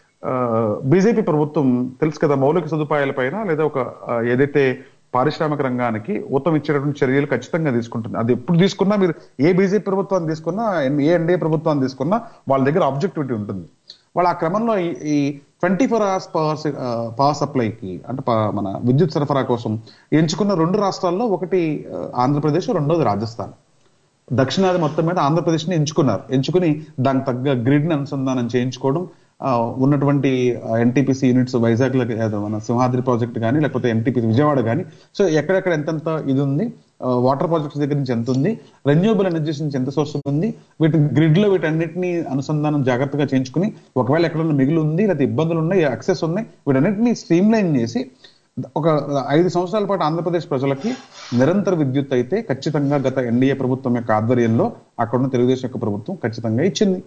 D: బీజేపీ ప్రభుత్వం తెలుసు కదా మౌలిక సదుపాయాల పైన లేదా ఒక ఆ, ఏదైతే పారిశ్రామిక రంగానికి ఊతం ఇచ్చేటటువంటి చర్యలు ఖచ్చితంగా తీసుకుంటుంది అది ఎప్పుడు తీసుకున్నా మీరు ఏ బీజేపీ ప్రభుత్వాన్ని తీసుకున్నా ఎన్- ఏ ఎన్డీఏ ప్రభుత్వాన్ని తీసుకున్నా వాళ్ళ దగ్గర ఆబ్జెక్టివిటీ ఉంటుంది వాళ్ళు ఆ క్రమంలో ఈ- ఈ twenty four hours power power సప్లైకి అంటే ప- మన విద్యుత్ సరఫరా కోసం ఎంచుకున్న రెండు రాష్ట్రాల్లో ఒకటి ఆ, ఆంధ్రప్రదేశ్ రెండోది రాజస్థాన్ దక్షిణాది మొత్తం మీద ఆంధ్రప్రదేశ్ ని ఎంచుకున్నారు ఎంచుకుని దానికి తగ్గ గ్రిడ్ ని అనుసంధానం చేయించుకోవడం ఆ, ఉన్నటువంటి ఎన్టీపీసీ యూనిట్స్ వైజాగ్ లో ఏదో మన సింహాద్రి ప్రాజెక్ట్ కానీ లేకపోతే ఎన్టీపీసీ విజయవాడ కానీ సో ఎక్కడెక్కడ ఎంతెంత ఇది ఉంది వాటర్ ప్రాజెక్ట్స్ దగ్గర నుంచి ఎంత ఉంది రెన్యూబుల్ ఎనర్జీస్ నుంచి ఎంత సోర్స్ ఉంది వీటి గ్రిడ్ లో వీటన్నిటిని అనుసంధానం జాగ్రత్తగా చేయించుకుని ఒకవేళ ఎక్కడన్నా మిగిలి ఉంది లేదా ఇబ్బందులు ఉన్నాయి యాక్సెస్ ఉన్నాయి వీటన్నిటిని స్ట్రీమ్ లైన్ చేసి ఒక ఐదు సంవత్సరాల పాటు ఆంధ్రప్రదేశ్ ప్రజలకి నిరంతర విద్యుత్ అయితే ఖచ్చితంగా గత ఎన్డీఏ ప్రభుత్వం యొక్క ఆధ్వర్యంలో అక్కడున్న తెలుగుదేశం యొక్క ప్రభుత్వం ఖచ్చితంగా ఇచ్చింది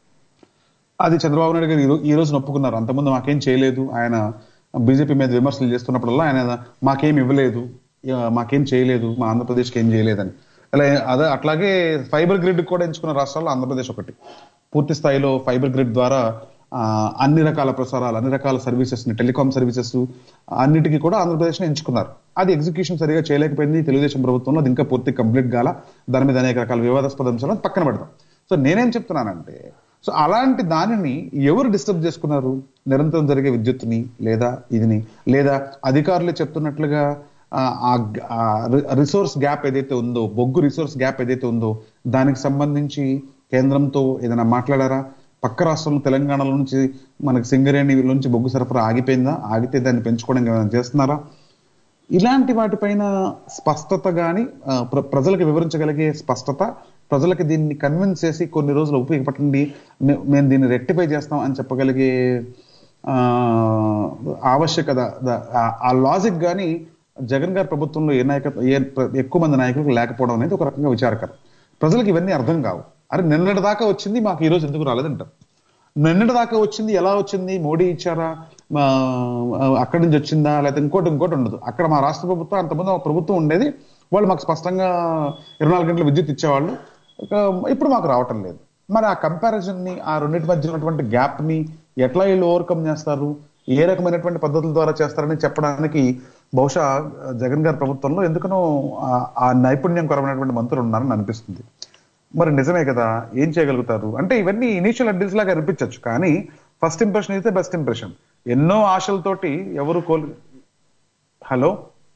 D: అది చంద్రబాబు నాయుడు గారు ఈ రో- ఈ రోజు ఒప్పుకున్నారు అంతకుముందు మాకేం చేయలేదు ఆయన బీజేపీ మీద విమర్శలు చేస్తున్నప్పుడల్లా ఆయన మాకేం ఇవ్వలేదు ఇక మాకేం చేయలేదు మా ఆంధ్రప్రదేశ్కి ఏం చేయలేదని అలా అదే అట్లాగే ఫైబర్ గ్రిడ్ కూడా ఎంచుకున్న రాష్ట్రాల్లో ఆంధ్రప్రదేశ్ ఒకటి పూర్తి స్థాయిలో ఫైబర్ గ్రిడ్ ద్వారా ఆ, అన్ని రకాల ప్రసారాలు అన్ని రకాల సర్వీసెస్ ని టెలికాం సర్వీసెస్ అన్నిటికీ కూడా ఆంధ్రప్రదేశ్ ని ఎంచుకున్నారు అది ఎగ్జిక్యూషన్ సరిగా చేయలేకపోయింది తెలుగుదేశం ప్రభుత్వంలో అది ఇంకా పూర్తి కంప్లీట్ కాల దాని మీద అనేక రకాల వివాదాస్పద అంశాలను పక్కన పెడతాం సో నేనేం చెప్తున్నానంటే సో అలాంటి దానిని ఎవరు డిస్టర్బ్ చేసుకున్నారు నిరంతరం జరిగే విద్యుత్ని లేదా ఇదిని లేదా అధికారులు చెప్తున్నట్లుగా ఆ, ఆ రిసోర్స్ గ్యాప్ ఏదైతే ఉందో బొగ్గు రిసోర్స్ గ్యాప్ ఏదైతే ఉందో దానికి సంబంధించి కేంద్రంతో ఏదైనా మాట్లాడారా పక్క రాష్ట్రంలో తెలంగాణలో నుంచి మనకి సింగరేణి నుంచి బొగ్గు సరఫరా ఆగిపోయిందా ఆగితే దాన్ని పెంచుకోవడానికి ఏమైనా చేస్తున్నారా ఇలాంటి వాటిపైన స్పష్టత గాని ఆ, ప్ర- ప్రజలకు వివరించగలిగే స్పష్టత ప్రజలకు దీన్ని కన్విన్స్ చేసి కొన్ని రోజులు ఉపయోగపడండి మే- మేము దీన్ని రెక్టిఫై చేస్తాం అని చెప్పగలిగే ఆ, ఆవశ్యకత ద- ఆ- ఆ లాజిక్ గాని జగన్ గారి ప్రభుత్వంలో ఏ నాయకత్వ ఏ ప్ర- ఎక్కువ మంది నాయకులకు లేకపోవడం అనేది ఒక రకంగా విచారకరం ప్రజలకు ఇవన్నీ అర్థం కావు అరే నిన్నటి దాకా వచ్చింది మాకు ఈ రోజు ఎందుకు రాలేదంటారు నిన్నటి దాకా వచ్చింది ఎలా వచ్చింది మోడీ ఇచ్చారా ఆ, అక్కడి నుంచి వచ్చిందా లేకపోతే ఇంకోటి ఇంకోటి ఉండదు అక్కడ మా రాష్ట్ర ప్రభుత్వం అంతమంది ఒక ప్రభుత్వం ఉండేది వాళ్ళు మాకు స్పష్టంగా ఇరవై నాలుగు గంటల విద్యుత్ ఇచ్చేవాళ్ళు ఇక ఇప్పుడు మాకు రావటం లేదు మరి ఆ కంపారిజన్ ని ఆ రెండింటి మధ్య ఉన్నటువంటి గ్యాప్ ని ఎట్లా వీళ్ళు ఓవర్కమ్ చేస్తారు ఏ రకమైనటువంటి పద్ధతుల ద్వారా చేస్తారని చెప్పడానికి బహుశా జగన్ గారి ప్రభుత్వంలో ఎందుకనో ఆ- ఆ నైపుణ్యం కొరమైనటువంటి మంత్రులు ఉన్నారని అనిపిస్తుంది మరి నిజమే కదా ఏం చేయగలుగుతారు అంటే ఇవన్నీ ఇనీషియల్ అడ్డిల్స్ లాగా అనిపించవచ్చు కానీ ఫస్ట్ ఇంప్రెషన్ అయితే బెస్ట్ ఇంప్రెషన్ ఎన్నో ఆశలతోటి ఎవరు కోల్ హలో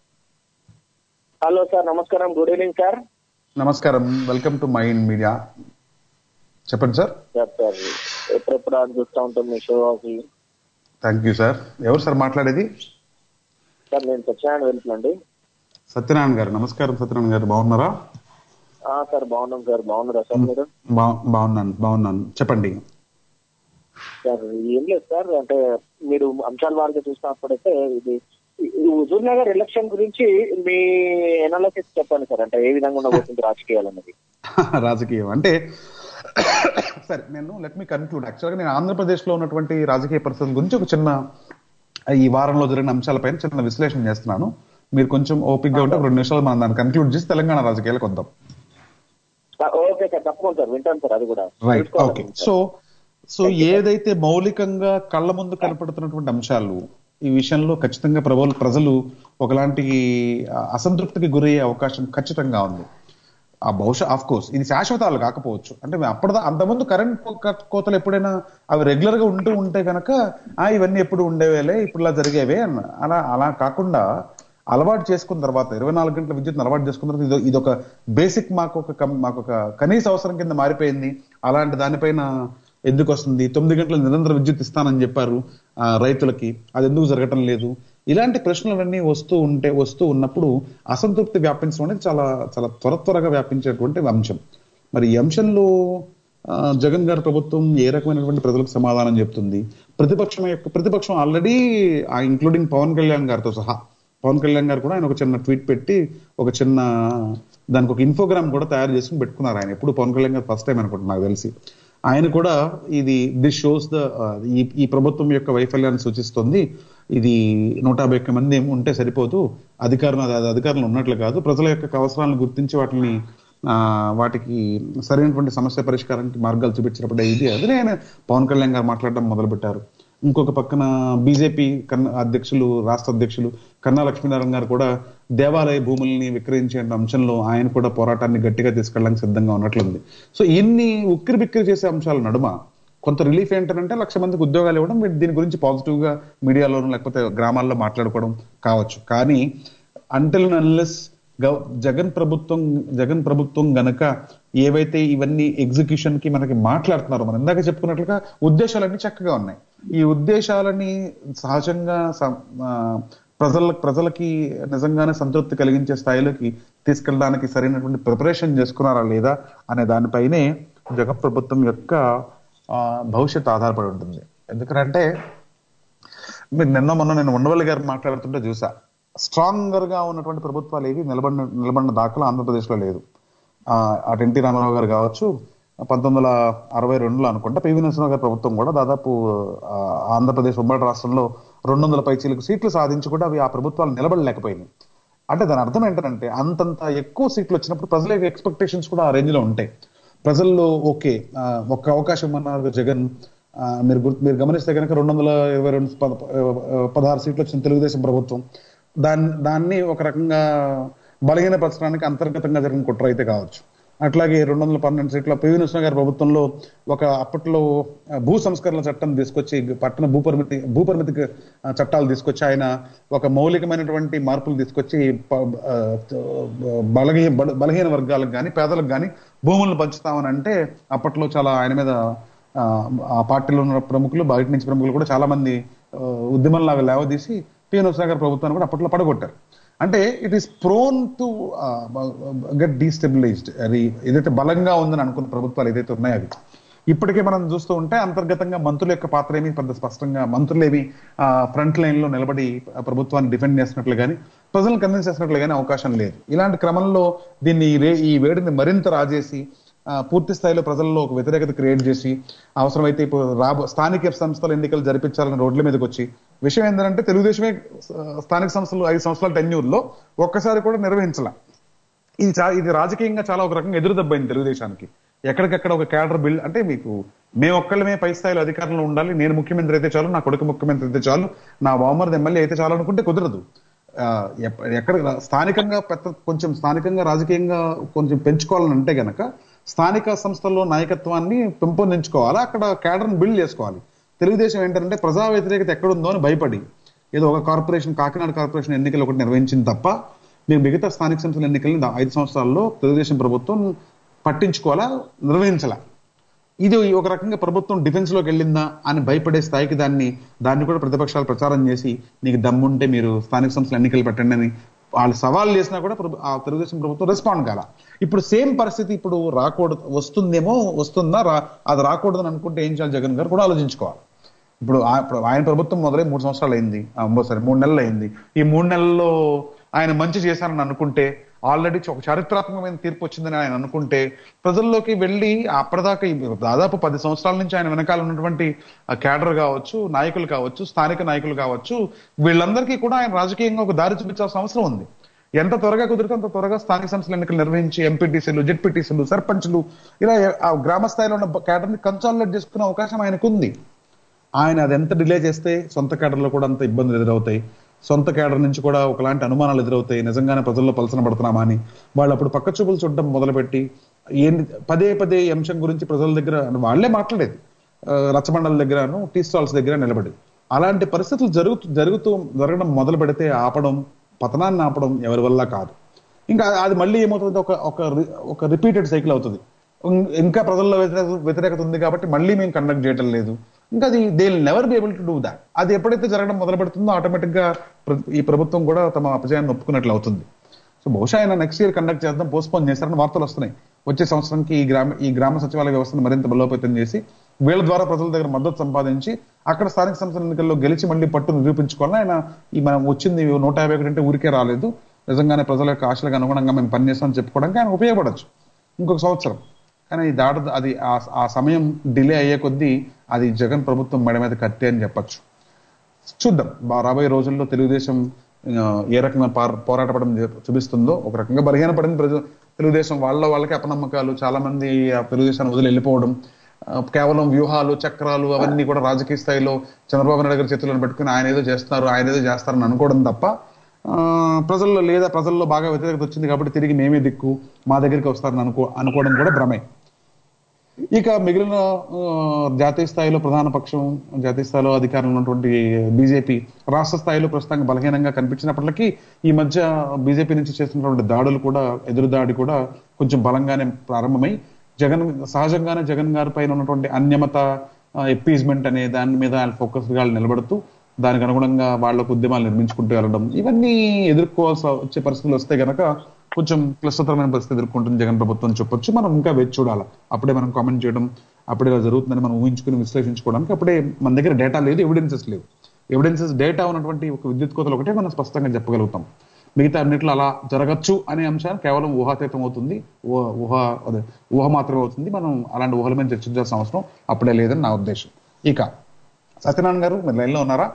E: హలో సార్ నమస్కారం గుడ్ ఈవినింగ్ సార్
D: నమస్కారం వెల్కమ్ టు మైండ్ మీడియా చెప్పండి సార్
E: సార్ సార్ ఎప్పుడెప్పుడు అని చూస్తూ ఉంటాం మీ షో అది
D: థ్యాంక్ యూ సార్ ఎవరు సార్ మాట్లాడేది
E: సార్ నేను సత్యనారాయణ వెళ్తున్నాండి
D: సత్యనారాయణ గారు నమస్కారం సత్యనారాయణ గారు బాగున్నారా
E: ఆ, సార్ బాగున్నాం సార్ బాగున్నారా సార్ మీరు
D: బా- బాగున్నాను బాగున్నాను చెప్పండి
E: సార్ ఏం లేదు సార్ అంటే మీరు అంశాల వారిగా చూసినప్పుడైతే ఇది ఇది హుజూర్ నగర్ ఎలక్షన్ గురించి మీ ఎనాలిసిస్ చెప్పండి సార్ అంటే ఏ విధంగా ఉండబోతుంది రాజకీయాలు అన్నది
D: రాజకీయం అంటే సరే నేను లెట్ మీ కన్క్లూడ్ యాక్చువల్గా నేను ఆంధ్రప్రదేశ్ లో ఉన్నటువంటి రాజకీయ పరిస్థితుల గురించి ఒక చిన్న ఈ వారంలో జరిగిన అంశాలపైన చిన్న విశ్లేషణ చేస్తున్నాను మీరు కొంచెం ఓపిక్ గా ఉంటే ఒక రెండు నిమిషాలు మనం దాన్ని కన్క్లూడ్ చేసి తెలంగాణ రాజకీయాలకు వద్దాం
E: ఆ, ఓకే సార్ తప్పకుండా సార్ వింటాను సార్ అది కూడా
D: రైట్
E: తెలుసుకోవాలి
D: ఓకే
E: సార్.
D: సో సో ఏదైతే మౌలికంగా కళ్ళ ముందు కనపడుతున్నటువంటి అంశాలు ఈ విషయంలో ఖచ్చితంగా ప్రబల ప్రజలు ఒకలాంటి ఆ, అసంతృప్తికి గురయ్యే అవకాశం ఖచ్చితంగా ఉంది ఆ బహుశా ఆఫ్ కోర్స్ ఇది శాశ్వతాలు కాకపోవచ్చు అంటే అప్పటిదా అంతకుముందు కరెంట్ కోతలు ఎప్పుడైనా అవి రెగ్యులర్ గా ఉంటూ ఉంటే కనుక ఆ ఇవన్నీ ఎప్పుడు ఉండేవేలే ఇప్పుడు ఇలా జరిగేవే అన్న అలా అలా కాకుండా అలవాటు చేసుకున్న తర్వాత ఇరవై నాలుగు గంటల విద్యుత్ అలవాటు చేసుకున్న తర్వాత ఇది ఇది ఒక బేసిక్ మాకు ఒక కం- మాకు ఒక కనీస అవసరం కింద మారిపోయింది అలాంటి దానిపైన ఎందుకు వస్తుంది తొమ్మిది గంటల నిరంతర విద్యుత్ ఇస్తానని చెప్పారు ఆ, రైతులకి అది ఎందుకు జరగటం లేదు ఇలాంటి ప్రశ్నలన్నీ వస్తూ ఉంటే వస్తూ ఉన్నప్పుడు అసంతృప్తి వ్యాపించడం అనేది చాలా చాలా త్వర త్వరగా వ్యాపించేటువంటి అంశం మరి ఈ అంశంలో ఆ, జగన్ గారి ప్రభుత్వం ఏ రకమైనటువంటి ప్రజలకు సమాధానం చెప్తుంది ప్రతిపక్షం యొక్క ప్రతిపక్షం ఆల్రెడీ ఆ ఇంక్లూడింగ్ పవన్ కళ్యాణ్ గారితో సహా పవన్ కళ్యాణ్ గారు కూడా ఆయన ఒక చిన్న ట్వీట్ పెట్టి ఒక చిన్న దానికి ఒక ఇన్ఫోగ్రామ్ కూడా తయారు చేసుకుని పెట్టుకున్నారు ఆయన ఎప్పుడు పవన్ కళ్యాణ్ గారు ఫస్ట్ టైం అనుకుంటున్నా నాకు తెలిసి ఆయన కూడా ఇది దిస్ షోస్ ద ఈ ఈ ప్రభుత్వం యొక్క వైఫల్యాన్ని సూచిస్తుంది ఇది నూట యాభై ఒక్క మంది ఏమో ఉంటే సరిపోదు అధికారులు అది అధికారులు ఉన్నట్లు కాదు ప్రజల యొక్క అవసరాలను గుర్తించి వాటిని ఆ, వాటికి సరైనటువంటి సమస్య పరిష్కారానికి మార్గాలు చూపించినప్పుడు ఇది అదే ఆయన పవన్ కళ్యాణ్ గారు మాట్లాడడం మొదలుపెట్టారు ఇంకొక పక్కన బీజేపీ కన్న అధ్యక్షులు రాష్ట్ర అధ్యక్షులు కన్నా లక్ష్మీనారాయణ గారు కూడా దేవాలయ భూముల్ని విక్రయించే అంశంలో ఆయన కూడా పోరాటాన్ని గట్టిగా తీసుకెళ్ళడానికి సిద్ధంగా ఉన్నట్లుంది సో ఇన్ని ఉక్కిరి బిక్కిరి చేసే అంశాల నడుమ కొంత రిలీఫ్ ఏంటంటే లక్ష మందికి ఉద్యోగాలు ఇవ్వడం వీటి- దీని గురించి పాజిటివ్ గా మీడియాలోను లేకపోతే గ్రామాల్లో మాట్లాడుకోవడం కావచ్చు కానీ అంటిల్ అన్లెస్ జగన్ ప్రభుత్వం జగన్ ప్రభుత్వం గనక ఏవైతే ఇవన్నీ ఎగ్జిక్యూషన్ కి మనకి మాట్లాడుతున్నారో మనం ఇందాక చెప్పుకున్నట్లుగా ఉద్దేశాలన్నీ చక్కగా ఉన్నాయి ఈ ఉద్దేశాలని సహజంగా స- ఆ, ప్రజల ప్రజలకి నిజంగానే సంతృప్తి కలిగించే స్థాయిలోకి తీసుకెళ్ళడానికి సరైనటువంటి ప్రిపరేషన్ చేసుకున్నారా లేదా అనే దానిపైనే జగన్ ప్రభుత్వం యొక్క ఆ, భవిష్యత్తు ఆధారపడి ఉంటుంది ఎందుకంటే మీరు నిన్న మొన్న నేను ఉండవల్లి గారు మాట్లాడుతుంటే చూసా స్ట్రాంగర్ గా ఉన్నటువంటి ప్రభుత్వాలు ఏవి నిలబడిన నిలబడిన దాఖలా ఆంధ్రప్రదేశ్ లో లేదు ఆ, అటు ఎన్టీ రామారావు గారు కావచ్చు పంతొమ్మిది వందల అరవై రెండులో అనుకుంటా పివి నరసింహరావు గారి ప్రభుత్వం కూడా దాదాపు ఆ, ఆంధ్రప్రదేశ్ ఉమ్మడి రాష్ట్రంలో రెండు వందల పైచీలకు సీట్లు సాధించి కూడా అవి ఆ ప్రభుత్వాలు నిలబడలేకపోయినాయి అంటే దాని అర్థం ఏంటంటే అంతంత ఎక్కువ సీట్లు వచ్చినప్పుడు ప్రజల యొక్క ఎక్స్పెక్టేషన్స్ కూడా ఆ రేంజ్ లో ఉంటాయి ప్రజల్లో ఓకే ఆ, ఒక్క అవకాశం అన్నారు జగన్ ఆ, మీరు గుర్తు మీరు గమనిస్తే కనుక రెండు వందల ఇరవై రెండు పద- పదహారు సీట్లు వచ్చిన తెలుగుదేశం ప్రభుత్వం దాన్ని దాన్ని ఒక రకంగా బలహీనపరచడానికి అంతర్గతంగా జరిగిన కుట్ర అయితే కావచ్చు అట్లాగే రెండు వందల పన్నెండు సీట్ల పివి నరసింహ గారి ప్రభుత్వంలో ఒక అప్పట్లో ఆ, భూ సంస్కరణల చట్టం తీసుకొచ్చి పట్టణ భూపరిమితి భూపరిమితి ఆ, చట్టాలు తీసుకొచ్చి ఆయన ఒక మౌలికమైనటువంటి మార్పులు తీసుకొచ్చి ప- ఆ, బలహీన బల- బలహీన వర్గాలకు కానీ పేదలకు కానీ భూములను పంచుతామని అంటే అప్పట్లో చాలా ఆయన మీద ఆ, ఆ పార్టీలో ఉన్న ప్రముఖులు బయట నుంచి ప్రముఖులు కూడా చాలా మంది ఆ, ఉద్యమంలాగా లేవదీసి పిఎన్ గారి ప్రభుత్వాన్ని కూడా అప్పట్లో పడగొట్టారు అంటే it is prone to get destabilized అది ఏదైతే బలంగా ఉందని అనుకున్న ప్రభుత్వాలు ఏదైతే ఉన్నాయో అవి ఇప్పటికే మనం చూస్తూ ఉంటే అంతర్గతంగా మంత్రుల యొక్క పాత్ర ఏమి పెద్ద స్పష్టంగా మంత్రులు ఏమి ఫ్రంట్ లైన్ లో నిలబడి ఆ ప్రభుత్వాన్ని డిఫెండ్ చేసినట్లు కానీ ప్రజలను కన్విన్స్ చేసినట్లు కానీ అవకాశం లేదు ఇలాంటి క్రమంలో దీన్ని ఈ రే- ఈ వేడిని మరింత రాజేసి ఆ, పూర్తి స్థాయిలో ప్రజల్లో ఒక వ్యతిరేకత క్రియేట్ చేసి అవసరమైతే ఇప్పుడు రాబో స్థానిక సంస్థల ఎన్నికలు జరిపించాలని రోడ్ల మీదకి వచ్చి విషయం ఏంటంటే తెలుగుదేశమే ఆ, స్థానిక సంస్థలు ఐదు సంవత్సరాల టెన్యూర్లో ఒక్కసారి కూడా నిర్వహించాల ఇది చా ఇది రాజకీయంగా చాలా ఒక రకంగా ఎదురు దెబ్బైంది తెలుగుదేశానికి ఎక్కడికక్కడ ఒక క్యాడర్ బిల్డ్ అంటే మీకు మేము ఒక్కళ్ళమే పై స్థాయిలో అధికారంలో ఉండాలి నేను ముఖ్యమంత్రి అయితే చాలు నా కొడుకు ముఖ్యమంత్రి అయితే చాలు నా బావమరిది ఎమ్మెల్యే అయితే చాలు అనుకుంటే కుదరదు ఆ, ఎప్ప- ఎక్కడ స్థానికంగా పెద్ద కొంచెం స్థానికంగా రాజకీయంగా కొంచెం పెంచుకోవాలని అంటే గనక స్థానిక సంస్థల్లో నాయకత్వాన్ని పెంపొందించుకోవాలి అక్కడ క్యాడర్ని బిల్డ్ చేసుకోవాలి తెలుగుదేశం ఏంటంటే ప్రజా వ్యతిరేకత ఎక్కడుందో అని భయపడి ఏదో ఒక కార్పొరేషన్ కాకినాడ కార్పొరేషన్ ఎన్నికలు ఒకటి నిర్వహించింది తప్ప మీరు మిగతా స్థానిక సంస్థల ఎన్నికల్ని దా- ఐదు సంవత్సరాల్లో తెలుగుదేశం ప్రభుత్వం పట్టించుకోవాలా నిర్వహించాల ఇది ఒక రకంగా ప్రభుత్వం డిఫెన్స్ లోకి వెళ్ళిందా అని భయపడే స్థాయికి దాన్ని దాన్ని కూడా ప్రతిపక్షాలు ప్రచారం చేసి మీకు దమ్ముంటే మీరు స్థానిక సంస్థల ఎన్నికలు పెట్టండి అని వాళ్ళు సవాల్ చేసినా కూడా ప్రభు- ఆ తెలుగుదేశం ప్రభుత్వం రెస్పాండ్ కాల ఇప్పుడు సేమ్ పరిస్థితి ఇప్పుడు రాకూడదు వస్తుందేమో వస్తుందా రా అది రాకూడదని అనుకుంటే ఏం చేయాలి జగన్ గారు కూడా ఆలోచించుకోవాలి ఇప్పుడు ఆ- ఇప్పుడు ఆయన ప్రభుత్వం మొదలై మూడు సంవత్సరాలు అయింది ఆ, అమ్మో సరే మూడు నెలలు అయింది ఈ మూడు నెలల్లో ఆయన మంచి చేశారని అనుకుంటే ఆల్రెడీ ఒక చారిత్రాత్మకమైన తీర్పు వచ్చిందని ఆయన అనుకుంటే ప్రజల్లోకి వెళ్ళి అప్పటిదాకా ఈ దాదాపు పది సంవత్సరాల నుంచి ఆయన వెనకాల ఉన్నటువంటి క్యాడర్ కావచ్చు నాయకులు కావచ్చు స్థానిక నాయకులు కావచ్చు వీళ్ళందరికీ కూడా ఆయన రాజకీయంగా ఒక దారి చూపించాల్సిన అవసరం ఉంది ఎంత త్వరగా కుదిరితే అంత త్వరగా స్థానిక సంస్థల ఎన్నికలు నిర్వహించి ఎంపీటీసీలు జెడ్పీటీసీలు సర్పంచ్లు ఇలా ఆ గ్రామ స్థాయిలో ఉన్న క్యాడర్ని కన్సాలిడేట్ చేసుకునే అవకాశం ఆయనకు ఉంది ఆయన అది ఎంత డిలే చేస్తే సొంత కేడర్లో కూడా అంత ఇబ్బందులు ఎదురవుతాయి సొంత కేడర్ నుంచి కూడా ఒకలాంటి అనుమానాలు ఎదురవుతాయి నిజంగానే ప్రజల్లో పలసన పడుతున్నామా అని వాళ్ళు అప్పుడు పక్క చూపులు చూడడం మొదలుపెట్టి ఏంటి పదే పదే ఈ అంశం గురించి ప్రజల దగ్గర వాళ్ళే మాట్లాడేది ఆ, రచ్చబండల దగ్గరను టీ స్టాల్స్ దగ్గర నిలబడి అలాంటి పరిస్థితులు జరుగుతూ జరుగుతూ జరగడం మొదలు పెడితే ఆపడం పతనాన్ని ఆపడం ఎవరి వల్ల కాదు ఇంకా అది మళ్ళీ ఏమవుతుంది ఒక ఒక రి- ఒక రిపీటెడ్ సైకిల్ అవుతుంది ఇం- ఇంకా ప్రజల్లో వ్యతిరేక వ్యతిరేకత ఉంది కాబట్టి మళ్ళీ మేము కండక్ట్ చేయడం లేదు ఇంకా అది they never be able to do that అది ఎప్పుడైతే జరగడం మొదలు పెడుతుందో ఆటోమేటిక్ గా ప్ర- ఈ ప్రభుత్వం కూడా తమ అపజయాన్ని ఒప్పుకున్నట్లు అవుతుంది సో బహుశా ఆయన నెక్స్ట్ ఇయర్ కండక్ట్ చేద్దాం పోస్ట్పోన్ చేస్తారని వార్తలు వస్తున్నాయి వచ్చే సంవత్సరానికి ఈ గ్రామ ఈ గ్రామ సచివాలయ వ్యవస్థను మరింత బలోపేతం చేసి వీళ్ళ ద్వారా ప్రజల దగ్గర మద్దతు సంపాదించి అక్కడ స్థానిక సంస్థల ఎన్నికల్లో గెలిచి మళ్ళీ పట్టు నిరూపించుకోవాలని ఆయన ఈ మనం వచ్చింది నూట యాభై ఒకటి అంటే ఊరికే రాలేదు నిజంగానే ప్రజల యొక్క ఆశలకు అనుగుణంగా మేము పనిచేస్తామని చెప్పుకోవడానికి ఆయన ఉపయోగపడచ్చు ఇంకొక సంవత్సరం కానీ ఈ దాట అది ఆ- ఆ సమయం డిలే అయ్యే కొద్దీ అది జగన్ ప్రభుత్వం మెడ మీద కత్తి అని చెప్పొచ్చు చూద్దాం బా- రాబోయే రోజుల్లో తెలుగుదేశం ఆ, ఏ రకంగా పార- పోరాట పడడం చూ- చూపిస్తుందో ఒక రకంగా బలహీనపడింది ప్రజలు తెలుగుదేశం వాళ్ళ వాళ్ళకి అపనమ్మకాలు చాలా మంది ఆ తెలుగుదేశాన్ని వదిలి వెళ్ళిపోవడం ఆ, కేవలం వ్యూహాలు చక్రాలు అవన్నీ కూడా రాజకీయ స్థాయిలో చంద్రబాబు నాయుడు గారి చేతులను పెట్టుకుని ఆయన ఏదో చేస్తున్నారు ఆయన ఏదో చేస్తారని అనుకోవడం తప్ప ఆ, ప్రజల్లో లేదా ప్రజల్లో బాగా వ్యతిరేకత వచ్చింది కాబట్టి తిరిగి మేమే దిక్కు మా దగ్గరికి వస్తారని అనుకో అనుకోవడం కూడా భ్రమే ఇక మిగిలిన ఆ, జాతీయ స్థాయిలో ప్రధాన పక్షం జాతీయ స్థాయిలో అధికారంలో ఉన్నటువంటి బీజేపీ రాష్ట్ర స్థాయిలో ప్రస్తుతానికి బలహీనంగా కనిపించినప్పటికీ ఈ మధ్య బీజేపీ నుంచి చేస్తున్నటువంటి దాడులు కూడా ఎదురు దాడి కూడా కొంచెం బలంగానే ప్రారంభమై జగన్ సహజంగానే జగన్ గారి పైన ఉన్నటువంటి అన్యమత ఎప్పీజ్మెంట్ అనే దాని మీద ఆయన ఫోకస్ గా నిలబడుతూ దానికి అనుగుణంగా వాళ్ళకు ఉద్యమాలు నిర్మించుకుంటూ వెళ్ళడం ఇవన్నీ ఎదుర్కోవాల్సి వచ్చే పరిస్థితులు వస్తే గనక కొంచెం క్లిష్టతరమైన పరిస్థితి ఎదుర్కొంటుంది జగన్ ప్రభుత్వం చెప్పొచ్చు మనం ఇంకా వేచి చూడాలి అప్పుడే మనం కామెంట్ చేయడం అప్పుడే ఇలా జరుగుతుందని మనం ఊహించుకుని విశ్లేషించుకోవడానికి అప్పుడే మన దగ్గర డేటా లేదు ఎవిడెన్సెస్ లేవు ఎవిడెన్సెస్ డేటా ఉన్నటువంటి ఒక విద్యుత్ కోతలు ఒకటే మనం స్పష్టంగా చెప్పగలుగుతాం మిగతా అన్నిట్లో అలా జరగచ్చు అనే అంశాన్ని కేవలం ఊహాతీతం అవుతుంది ఊహ- ఊహ అదే ఊహ మాత్రమే అవుతుంది మనం అలాంటి ఊహల మీద చర్చించాల్సిన అవసరం అప్పుడే లేదని నా ఉద్దేశం ఇక సత్యనారాయణ గారు మీరు లైన్లో ఉన్నారా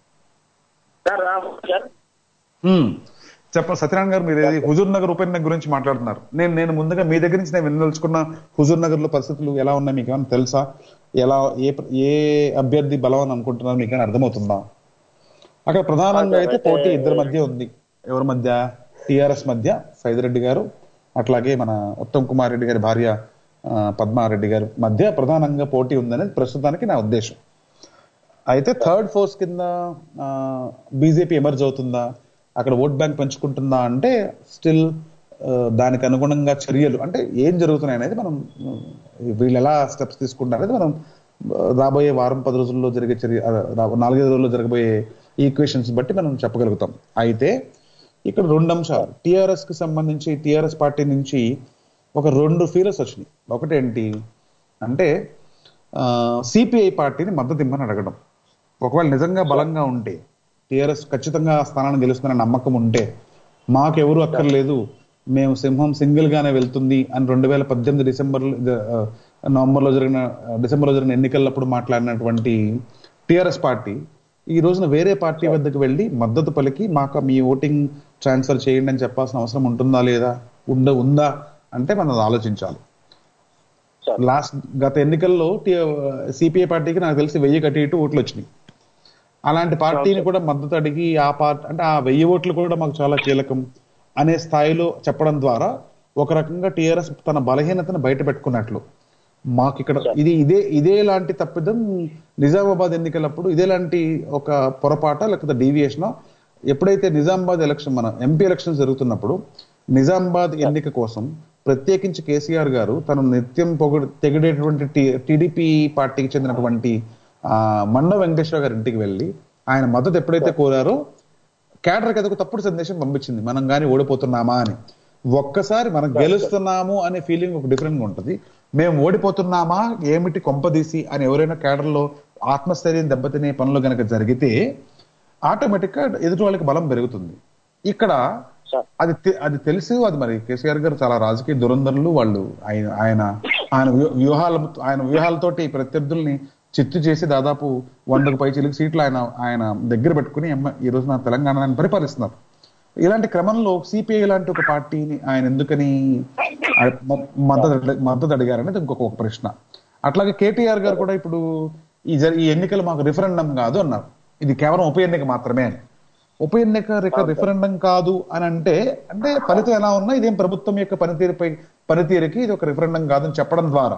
E: సార్ రాము సార్
D: మ్మ్. చెప్ప సత్యనారాయణ గారు మీరు ఏది హుజూర్ నగర్ ఉప ఎన్నిక గురించి మాట్లాడుతున్నారు నేను నేను ముందుగా మీ దగ్గర నుంచి నేను వినదలుచుకున్న హుజూర్ నగర్ లో పరిస్థితులు ఎలా ఉన్నాయి మీకు ఏమైనా తెలుసా ఎలా ఏ ప్ర- ఏ అభ్యర్థి బలం అని అనుకుంటున్నారు మీకు ఏమైనా అర్థమవుతుందా అక్కడ ప్రధానంగా అయితే పోటీ ఇద్దరి మధ్య ఉంది ఎవరి మధ్య టిఆర్ఎస్ మధ్య సైదిరెడ్డి గారు అట్లాగే మన ఉత్తమ్ కుమార్ రెడ్డి గారి భార్య ఆ, పద్మారెడ్డి గారి మధ్య ప్రధానంగా పోటీ ఉందనేది ప్రస్తుతానికి నా ఉద్దేశం అయితే థర్డ్ ఫోర్స్ కింద బీజేపీ ఎమర్జ్ అవుతుందా అక్కడ ఓట్ బ్యాంక్ పెంచుకుంటుందా అంటే స్టిల్ దానికి అనుగుణంగా చర్యలు అంటే ఏం జరుగుతున్నాయి అనేది మనం ఆ, వీళ్ళు ఎలా స్టెప్స్ తీసుకుంటారు అనేది మనం ఆ, రాబోయే వారం పది రోజుల్లో జరిగే చర్య ఆ, రా- నాలుగైదు రోజుల్లో జరగబోయే ఈక్వేషన్స్ బట్టి మనం చెప్పగలుగుతాం అయితే ఇక్కడ రెండు అంశాలు టిఆర్ఎస్ కి సంబంధించి టిఆర్ఎస్ పార్టీ నుంచి ఒక రెండు ఫీలర్స్ వచ్చినాయి ఒకటేంటి అంటే సిపిఐ పార్టీని మద్దతు ఇమ్మని అడగడం ఒకవేళ నిజంగా బలంగా ఉంటే టిఆర్ఎస్ ఖచ్చితంగా ఆ స్థానాన్ని గెలుస్తుందనే నమ్మకం ఉంటే మాకెవరు అక్కర్లేదు మేము సింహం సింగిల్ గానే వెళ్తుంది అని రెండు వేల పద్దెనిమిది డిసెంబర్ నవంబర్ లో జరిగిన డిసెంబర్ లో జరిగిన ఎన్నికలప్పుడు మాట్లాడినటువంటి టిఆర్ఎస్ పార్టీ ఈ రోజున వేరే పార్టీ వద్దకు వెళ్ళి మద్దతు పలికి మాకు మీ ఓటింగ్ ట్రాన్స్ఫర్ చేయండి అని చెప్పాల్సిన అవసరం ఉంటుందా లేదా ఉండ ఉందా అంటే మనం అది ఆలోచించాలి
E: సార్
D: లాస్ట్ గత ఎన్నికల్లో సిపిఐ పార్టీకి నాకు తెలిసి వెయ్యి కట్టి ఇటు ఓట్లు వచ్చినాయి అలాంటి పార్టీని కూడా మద్దతు అడిగి ఆ పార్టీ అంటే ఆ వెయ్యి ఓట్లు కూడా మాకు చాలా కీలకం అనే స్థాయిలో చెప్పడం ద్వారా ఒక రకంగా టిఆర్ఎస్ తన బలహీనతను బయట పెట్టుకున్నట్లు మాకు ఇక్కడ ఇది ఇదే ఇదే లాంటి తప్పిదం నిజామాబాద్ ఎన్నికలప్పుడు ఇదే లాంటి ఒక పొరపాట లేకపోతే డీవియేషన్ ఎప్పుడైతే నిజామాబాద్ ఎలక్షన్ మన ఎంపీ ఎలక్షన్ జరుగుతున్నప్పుడు నిజామాబాద్ ఎన్నిక కోసం ప్రత్యేకించి కేసీఆర్ గారు తను నిత్యం పొగడు తెగిడేటువంటి టీడీపీ పార్టీకి చెందినటువంటి ఆ, మండ వెంకటేశ్వర గారి ఇంటికి వెళ్ళి ఆయన మద్దతు ఎప్పుడైతే కోరారో కేడర్ కథకు తప్పుడు సందేశం పంపించింది మనం కానీ ఓడిపోతున్నామా అని ఒక్కసారి మనం గెలుస్తున్నాము అనే ఫీలింగ్ ఒక డిఫరెంట్ గా ఉంటుంది మేము ఓడిపోతున్నామా ఏమిటి కొంపదీసి అని ఎవరైనా కేడర్ లో ఆత్మస్థైర్యం దెబ్బతినే పనులు గనక జరిగితే ఆటోమేటిక్ గా ఎదుటి వాళ్ళకి బలం పెరుగుతుంది ఇక్కడ
E: సార్
D: అది తె- అది తెలుసు అది మరి కేసీఆర్ గారు చాలా రాజకీయ దురంధరులు వాళ్ళు ఆయన ఆయన ఆయన వ్యూహ- వ్యూహాల ఆయన వ్యూహాలతోటి ప్రత్యర్థుల్ని చిత్తు చేసి దాదాపు వందకు పై చిలుకు సీట్లు ఆయన ఆయన దగ్గర పెట్టుకుని ఎమ్మ- ఈ రోజున తెలంగాణని పరిపాలిస్తున్నారు ఇలాంటి క్రమంలో సిపిఐ లాంటి ఒక పార్టీని ఆయన ఎందుకని ఆ మ- మద్దతు అడి- మద్దతు అడిగారనేది ఇంకొక ఒక ప్రశ్న అట్లాగే కేటీఆర్ గారు కూడా ఇప్పుడు ఈ జరి- ఈ ఎన్నికలు మాకు రిఫరెండం కాదు అన్నారు ఇది కేవలం ఉప ఎన్నిక మాత్రమే అని ఉప ఎన్నిక రిక- రిఫరెండం కాదు అని అంటే అంటే ఫలితం ఎలా ఉన్నా ఇదేం ప్రభుత్వం యొక్క పనితీరుపై పనితీరుకి ఇది ఒక రిఫరెండం కాదని చెప్పడం ద్వారా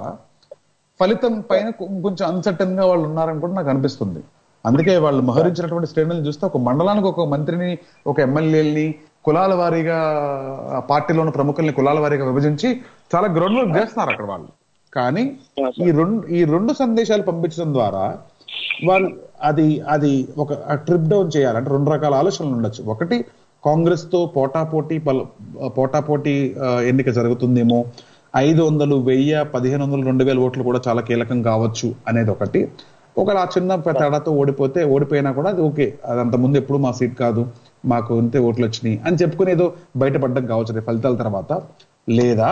D: ఫలితం పైన కొ- కొంచెం అన్సర్టన్ గా వాళ్ళు ఉన్నారని కూడా నాకు అనిపిస్తుంది అందుకే వాళ్ళు మహరించినటువంటి శ్రేణులను చూస్తే ఒక మండలానికి ఒక మంత్రిని ఒక ఎమ్మెల్యేలని కులాల వారీగా ఆ పార్టీలో ఉన్న ప్రముఖుల్ని కులాల వారీగా విభజించి చాలా గ్రౌండ్ వర్క్ చేస్తున్నారు అక్కడ వాళ్ళు కానీ ఈ రెండు ఈ రెండు సందేశాలు పంపించడం ద్వారా వాళ్ళు అది అది ఒక ట్రిప్ డౌన్ చేయాలంటే రెండు రకాల ఆలోచనలు ఉండొచ్చు ఒకటి కాంగ్రెస్ తో పోటాపోటీ పల- పోటాపోటీ ఆ, ఎన్నిక జరుగుతుందేమో ఐదు వందలు వెయ్యి పదిహేను వందలు రెండు వేల ఓట్లు కూడా చాలా కీలకం కావచ్చు అనేది ఒకటి ఒకవేళ ఆ చిన్న తేడాతో ఓడిపోతే ఓడిపోయినా కూడా అది ఓకే అది అంత ముందు ఎప్పుడు మా సీట్ కాదు మాకు ఇంతే ఓట్లు వచ్చినాయి అని చెప్పుకుని ఏదో బయటపడడం కావచ్చు అది ఫలితాల తర్వాత లేదా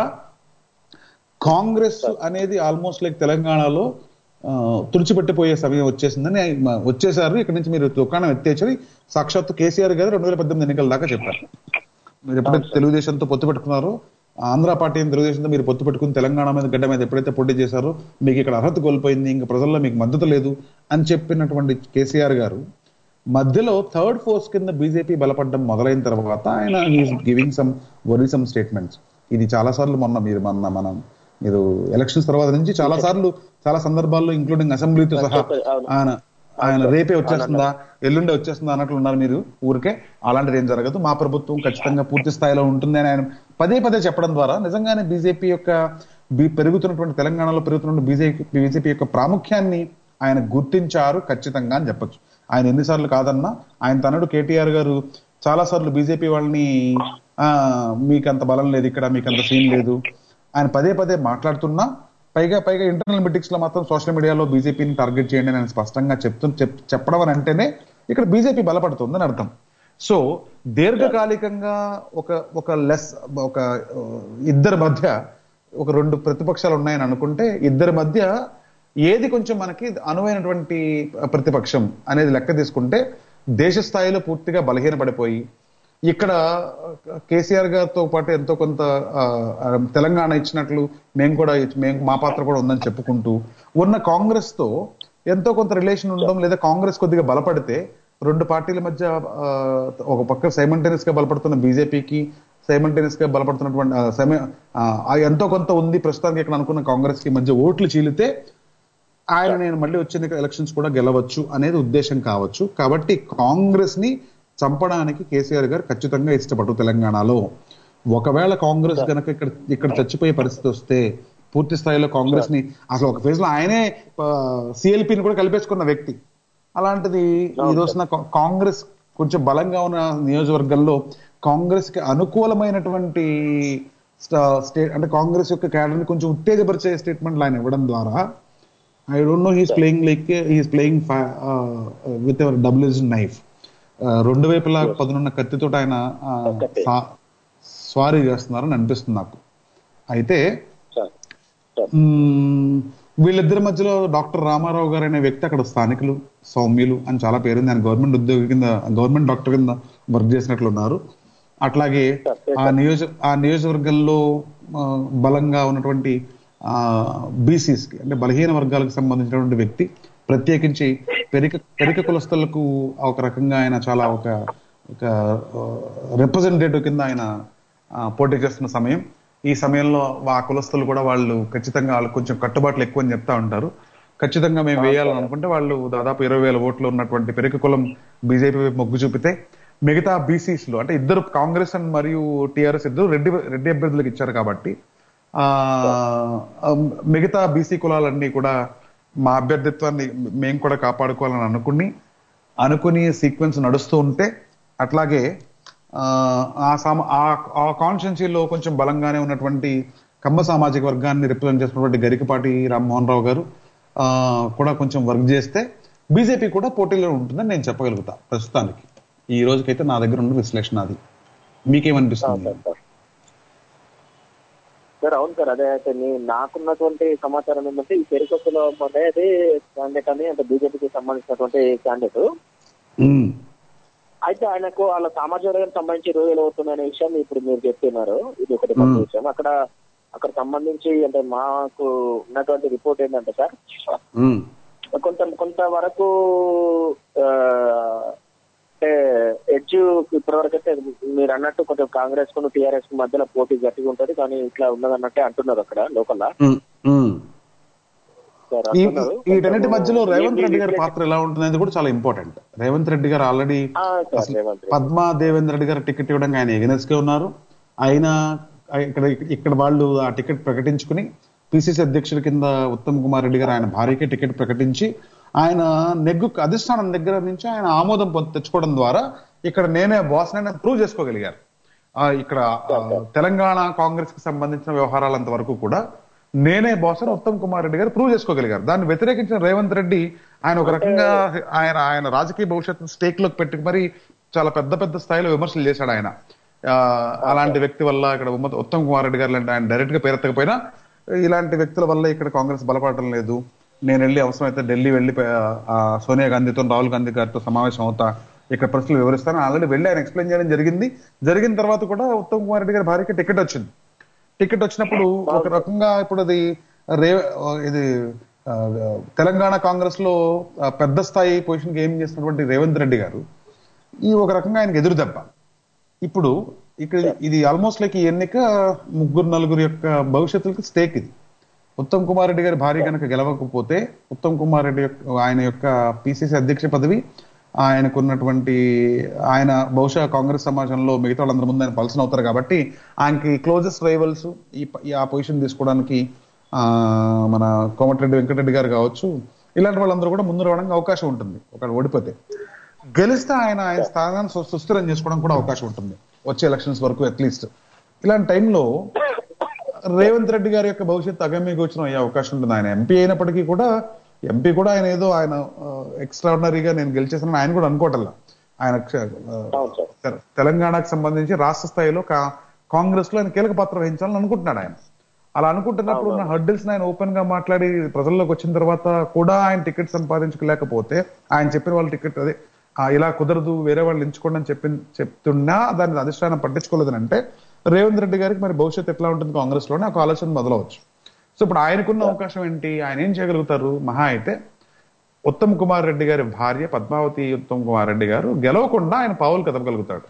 D: కాంగ్రెస్ అనేది ఆల్మోస్ట్ లైక్ తెలంగాణలో ఆ, తుడిచిపెట్టిపోయే సమయం వచ్చేసిందని ఆయన వచ్చేసారు ఇక్కడ నుంచి మీరు దుకాణం ఎత్తేసి సాక్షాత్తు కేసీఆర్ గారు రెండు వేల పద్దెనిమిది ఎన్నికల దాకా చెప్పారు మీరు ఎప్పుడైతే తెలుగుదేశంతో పొత్తు పెట్టుకున్నారో ఆంధ్ర పార్టీని తెలుగుదేశంతో మీరు పొత్తు పెట్టుకుని తెలంగాణ మీద గడ్డ మీద ఎప్పుడైతే పోటీ చేశారో మీకు ఇక్కడ అర్హత కోల్పోయింది ఇంకా ప్రజల్లో మీకు మద్దతు లేదు అని చెప్పినటువంటి కేసీఆర్ గారు మధ్యలో థర్డ్ ఫోర్స్ కింద బీజేపీ బలపడడం మొదలైన తర్వాత ఆయన గివింగ్ సమ్ వరీసమ్ స్టేట్మెంట్స్ ఇది చాలా సార్లు మొన్న మీరు మొన్న మనం మీరు ఎలక్షన్స్ తర్వాత నుంచి చాలా సార్లు చాలా సందర్భాల్లో ఇంక్లూడింగ్ అసెంబ్లీతో సహా ఆయన ఆయన రేపే వచ్చేస్తుందా ఎల్లుండే వచ్చేస్తుందా అన్నట్లు ఉన్నారు మీరు ఊరికే అలాంటిది ఏం జరగదు మా ప్రభుత్వం ఖచ్చితంగా పూర్తి స్థాయిలో ఉంటుంది అని ఆయన పదే పదే చెప్పడం ద్వారా నిజంగానే బీజేపీ యొక్క బి- పెరుగుతున్నటువంటి తెలంగాణలో పెరుగుతున్న బీజేపీ బీజేపీ యొక్క ప్రాముఖ్యాన్ని ఆయన గుర్తించారు ఖచ్చితంగా అని చెప్పొచ్చు ఆయన ఎన్నిసార్లు కాదన్నా ఆయన తనడు కేటీఆర్ గారు చాలా సార్లు బీజేపీ వాళ్ళని ఆ మీకు అంత బలం లేదు ఇక్కడ మీకు అంత సీన్ లేదు ఆయన పదే పదే మాట్లాడుతున్నా పైగా పైగా ఇంటర్నల్ మీటింగ్స్ లో మాత్రం సోషల్ మీడియాలో బీజేపీని టార్గెట్ చేయండి అని ఆయన స్పష్టంగా చెప్తూ చెప్- చెప్పడం అని అంటేనే ఇక్కడ బీజేపీ బలపడుతుందని అర్థం సో దీర్ఘకాలికంగా ఒక ఒక లెస్ ఒక ఆ, ఇద్దరి మధ్య ఒక రెండు ప్రతిపక్షాలు ఉన్నాయని అనుకుంటే ఇద్దరి మధ్య ఏది కొంచెం మనకి అనువైనటువంటి ప్రతిపక్షం అనేది లెక్క తీసుకుంటే దేశ స్థాయిలో పూర్తిగా బలహీనపడిపోయి ఇక్కడ కేసీఆర్ గారితో పాటు ఎంతో కొంత ఆ, ఆ, తెలంగాణ ఇచ్చినట్లు మేము కూడా ఇచ్చి- మేము మా పాత్ర కూడా ఉందని చెప్పుకుంటూ ఉన్న కాంగ్రెస్ తో ఎంతో కొంత రిలేషన్ ఉండడం లేదా కాంగ్రెస్ కొద్దిగా బలపడితే రెండు పార్టీల మధ్య ఆ, ఒక పక్క సైమంటేనియస్ గా బలపడుతున్న బీజేపీకి సైమంటేనియస్ గా బలపడుతున్నటువంటి ఆ, సైమ- ఆ, ఆ ఎంతో కొంత ఉంది ప్రస్తుతానికి ఇక్కడ అనుకున్న కాంగ్రెస్ కి మధ్య ఓట్లు చీలితే ఆయన నేను మళ్ళీ వచ్చే ఎలక్షన్స్ కూడా గెలవచ్చు అనేది ఉద్దేశం కావచ్చు కాబట్టి కాంగ్రెస్ ని చంపడానికి కేసీఆర్ గారు ఖచ్చితంగా ఇష్టపడు తెలంగాణలో ఒకవేళ కాంగ్రెస్ కనుక ఇక్కడ ఇక్కడ చచ్చిపోయే పరిస్థితి వస్తే పూర్తి స్థాయిలో కాంగ్రెస్ ని అసలు ఒక ఫేజ్ లో ఆయనే సిఎల్పిని కూడా కలిపేసుకున్న వ్యక్తి అలాంటిది ఈ రోజున కా- కాంగ్రెస్ కొంచెం బలంగా ఉన్న నియోజకవర్గాల్లో కాంగ్రెస్ కి అనుకూలమైనటువంటి స్టేట్ అంటే కాంగ్రెస్ యొక్క క్యాడర్ని కొంచెం ఉత్తేజపరిచే స్టేట్మెంట్లు ఆయన ఇవ్వడం ద్వారా I don't know he's playing like he's playing with ever double edged knife రెండు వైపులా పదునున్న కత్తితో ఆయన ఆ, సా- స్వారీ చేస్తున్నారని అనిపిస్తుంది నాకు అయితే
E: సార్ సార్
D: మ్మ్, వీళ్ళిద్దరి మధ్యలో డాక్టర్ రామారావు గారు అనే వ్యక్తి అక్కడ స్థానికులు సౌమ్యులు అని చాలా పేరుంది ఆయన గవర్నమెంట్ ఉద్యోగి కింద గవర్నమెంట్ డాక్టర్ కింద వర్క్ చేసినట్లు ఉన్నారు అట్లాగే ఆ నియోజక ఆ నియోజకవర్గంలో ఆ, బలంగా ఉన్నటువంటి బీసీస్ కి అంటే బలహీన వర్గాలకు సంబంధించినటువంటి వ్యక్తి ప్రత్యేకించి పెరిక పెరిక కులస్తులకు ఒక రకంగా ఆయన చాలా ఒక ఒక రిప్రజెంటేటివ్ కింద ఆయన ఆ, పోటీ చేస్తున్న సమయం ఈ సమయంలో ఆ కులస్తులు కూడా వాళ్ళు ఖచ్చితంగా వాళ్ళు కొంచెం కట్టుబాట్లు ఎక్కువ అని చెప్తా ఉంటారు ఖచ్చితంగా మేము వేయాలని అనుకుంటే వాళ్ళు దాదాపు ఇరవై వేల ఓట్లు ఉన్నటువంటి పెరిక కులం బీజేపీ వైపు మొగ్గు చూపితే మిగతా బీసీస్ లో అంటే ఇద్దరు కాంగ్రెస్ అండ్ మరియు టిఆర్ఎస్ ఇద్దరు రెడ్డి రెడ్డి అభ్యర్థులకు ఇచ్చారు కాబట్టి ఆ ఆ, మిగతా బీసీ కులాలన్నీ కూడా మా అభ్యర్థిత్వాన్ని మేము కూడా కాపాడుకోవాలని అనుకుని అనుకుని సీక్వెన్స్ నడుస్తూ ఉంటే అట్లాగే ఆ, ఆ సామ ఆ- ఆ కాన్స్టిట్యున్సీలో కొంచెం బలంగానే ఉన్నటువంటి కమ్మ సామాజిక వర్గాన్ని రిప్రజెంట్ చేసినటువంటి గరికపాటి రామ్మోహన్ రావు గారు ఆ, కూడా కొంచెం వర్క్ చేస్తే బీజేపీ కూడా పోటీలో ఉంటుందని నేను చెప్పగలుగుతా ప్రస్తుతానికి ఈ రోజుకైతే నా దగ్గర ఉన్న విశ్లేషణ అది మీకేమనిపిస్తుంది
E: సార్ సార్ సార్ అవును సార్ అదే అయితే నీ నాకున్నటువంటి సమాచారం ఏంటంటే ఈ పెరుకొక్కులో అనేది క్యాండిడేట్ అని అంటే బీజేపీకి సంబంధించినటువంటి క్యాండిడేట్
D: ఉమ్,
E: అయితే ఆయనకు వాళ్ళ సామాజిక వర్గానికి సంబంధించి ఇరవై వేలు అవుతుంది అనే విషయం ఇప్పుడు మీరు చెప్తున్నారు ఇది ఒకటి మంచి
D: మ్మ్.
E: విషయం అక్కడ అక్కడ సంబంధించి అంటే మాకు ఉన్నటువంటి రిపోర్ట్ ఏంటంటే సార్
D: ఉమ్,
E: కొంత కొంతవరకు ఆ, అంటే ఎడ్జ్ ఇప్పటివరకు అయితే మీరు అన్నట్టు కొంచెం కాంగ్రెస్ కు టీఆర్ఎస్ కు మధ్యలో పోటీ గట్టిగా ఉంటది కానీ ఇట్లా ఉన్నదన్నట్టే అంటున్నారు అక్కడ లోకల్
D: ఉమ్, ఉమ్.
E: సార్
D: ఈ
E: అంటున్నారు.
D: వీటన్నిటి మధ్యలో రేవంత్
E: మీ-
D: రెడ్డి
E: మీ-
D: గారి పాత్ర ఎలా ఉంటుంది అనేది కూడా చాలా ఇంపార్టెంట్ రేవంత్ రెడ్డి గారు ఆల్రెడీ
E: ఆ, సార్, రేవంత్ రెడ్డి.
D: పద్మా దేవేంద్ర రెడ్డి గారు టికెట్ ఇవ్వడానికి ఆయన ఎగనెస్ గా ఉన్నారు ఆయన ఇక్కడ ఇక్కడ వాళ్ళు ఆ టికెట్ ప్రకటించుకుని పిసిసి అధ్యక్షుడి కింద ఉత్తమ్ కుమార్ రెడ్డి గారు ఆయన భార్యకే టికెట్ ప్రకటించి ఆయన నెగ్గు అధిష్టానం దగ్గర నుంచి ఆయన ఆమోదం పొంది తెచ్చుకోవడం ద్వారా ఇక్కడ నేనే బాస్ నేను ప్రూవ్ చేసుకోగలిగారు ఆ, ఇక్కడ ఆ, తెలంగాణ కాంగ్రెస్ కి సంబంధించిన వ్యవహారాలంత వరకు కూడా నేనే బాస్ అని ఉత్తమ్ కుమార్ రెడ్డి గారు ప్రూవ్ చేసుకోగలిగారు దాన్ని వ్యతిరేకించిన రేవంత్ రెడ్డి ఆయన ఒక రకంగా ఆయన ఆయన రాజకీయ భవిష్యత్తు స్టేక్ లోకి పెట్టి మరి చాలా పెద్ద పెద్ద స్థాయిలో విమర్శలు చేశాడు ఆయన ఆ, అలాంటి వ్యక్తి వల్ల ఇక్కడ ఉమ్మ- ఉత్తమ్ కుమార్ రెడ్డి గారు లాంటి ఆయన డైరెక్ట్ గా పేరెత్తకపోయినా ఇలాంటి వ్యక్తుల వల్ల ఇక్కడ కాంగ్రెస్ బలపడటం లేదు నేను వెళ్ళి అవసరమైతే ఢిల్లీ వెళ్ళి ఆ, సోనియా గాంధీతో రాహుల్ గాంధీ గారితో సమావేశం అవుతా ఇక్కడ పరిస్థితులు వివరిస్తాను ఆల్రెడీ వెళ్ళి ఆయన ఎక్స్ప్లెయిన్ చేయడం జరిగింది జరిగిన తర్వాత కూడా ఉత్తమ్ కుమార్ రెడ్డి గారి భార్యకి టికెట్ వచ్చింది టికెట్ వచ్చినప్పుడు ఒక రకంగా ఇప్పుడు అది రే ఇది ఆ, తెలంగాణ కాంగ్రెస్ లో ఆ, పెద్ద స్థాయి పొజిషన్ కి ఏం చేసినటువంటి రేవంత్ రెడ్డి గారు ఈ ఒక రకంగా ఆయనకి ఎదురు దెబ్బ ఇప్పుడు ఇక్కడ ఇది ఆల్మోస్ట్ లైక్ ఈ ఎన్నిక ముగ్గురు నలుగురు యొక్క భవిష్యత్తులకు స్టేక్ ఇది ఉత్తమ్ కుమార్ రెడ్డి గారి భార్య కనుక గెలవకపోతే ఉత్తమ్ కుమార్ రెడ్డి యొక్క ఆయన యొక్క పిసిసి అధ్యక్ష పదవి ఆయనకున్నటువంటి ఆయన బహుశా కాంగ్రెస్ సమాజంలో మిగతా వాళ్ళందరి ముందు ఆయన పల్సన్ అవుతారు కాబట్టి ఆయనకి క్లోజెస్ట్ రైవల్స్ ఈ ప- ఈ ఆ పొజిషన్ తీసుకోవడానికి ఆ మన కోమటిరెడ్డి వెంకటరెడ్డి గారు కావచ్చు ఇలాంటి వాళ్ళందరూ కూడా ముందు రావడానికి అవకాశం ఉంటుంది ఒకడు ఓడిపోతే గెలిస్తే ఆయన ఆయన స్థానాన్ని సు- సుస్థిరం చేసుకోవడం కూడా అవకాశం ఉంటుంది వచ్చే ఎలక్షన్స్ వరకు అట్లీస్ట్ ఇలాంటి టైంలో రేవంత్ రెడ్డి గారి యొక్క భవిష్యత్తు అగమ్య గోచరం అయ్యే అవకాశం ఉంటుంది ఆయన ఎంపీ అయినప్పటికీ కూడా ఎంపీ కూడా ఆయన ఏదో ఆయన ఎక్స్ట్రాడినరీగా నేను గెలిచేసానని ఆయన కూడా అనుకోవటల్లా ఆయన క్ష- ఆ,
E: అవును సార్
D: తె- తెలంగాణకు సంబంధించి రాష్ట్ర స్థాయిలో కా- కాంగ్రెస్ లో ఆయన కీలక పాత్ర వహించాలని అనుకుంటున్నాడు ఆయన అలా అనుకుంటున్నప్పుడు ఉన్న హర్డిల్స్ ఆయన ఓపెన్ గా మాట్లాడి ప్రజల్లోకి వచ్చిన తర్వాత కూడా ఆయన టికెట్ సంపాదించలేకపోతే ఆయన చెప్పిన వాళ్ళ టికెట్ అదే ఆ, ఇలా కుదరదు వేరే వాళ్ళు ఎంచుకోండి అని చెప్పి చెప్తున్నా దాన్ని అధిష్టానం పట్టించుకోలేదని అంటే రేవంత్ రెడ్డి గారికి మరి భవిష్యత్తు ఎట్లా ఉంటుంది కాంగ్రెస్ లోనే ఒక ఆలోచన మొదలవచ్చు సో ఇప్పుడు ఆయనకున్న అవకాశం ఏంటి ఆయన ఏం చేయగలుగుతారు మహా అయితే ఉత్తమ్ కుమార్ రెడ్డి గారి భార్య పద్మావతి ఉత్తమ్ కుమార్ రెడ్డి గారు గెలవకుండా ఆయన పావులు కదపగలుగుతాడు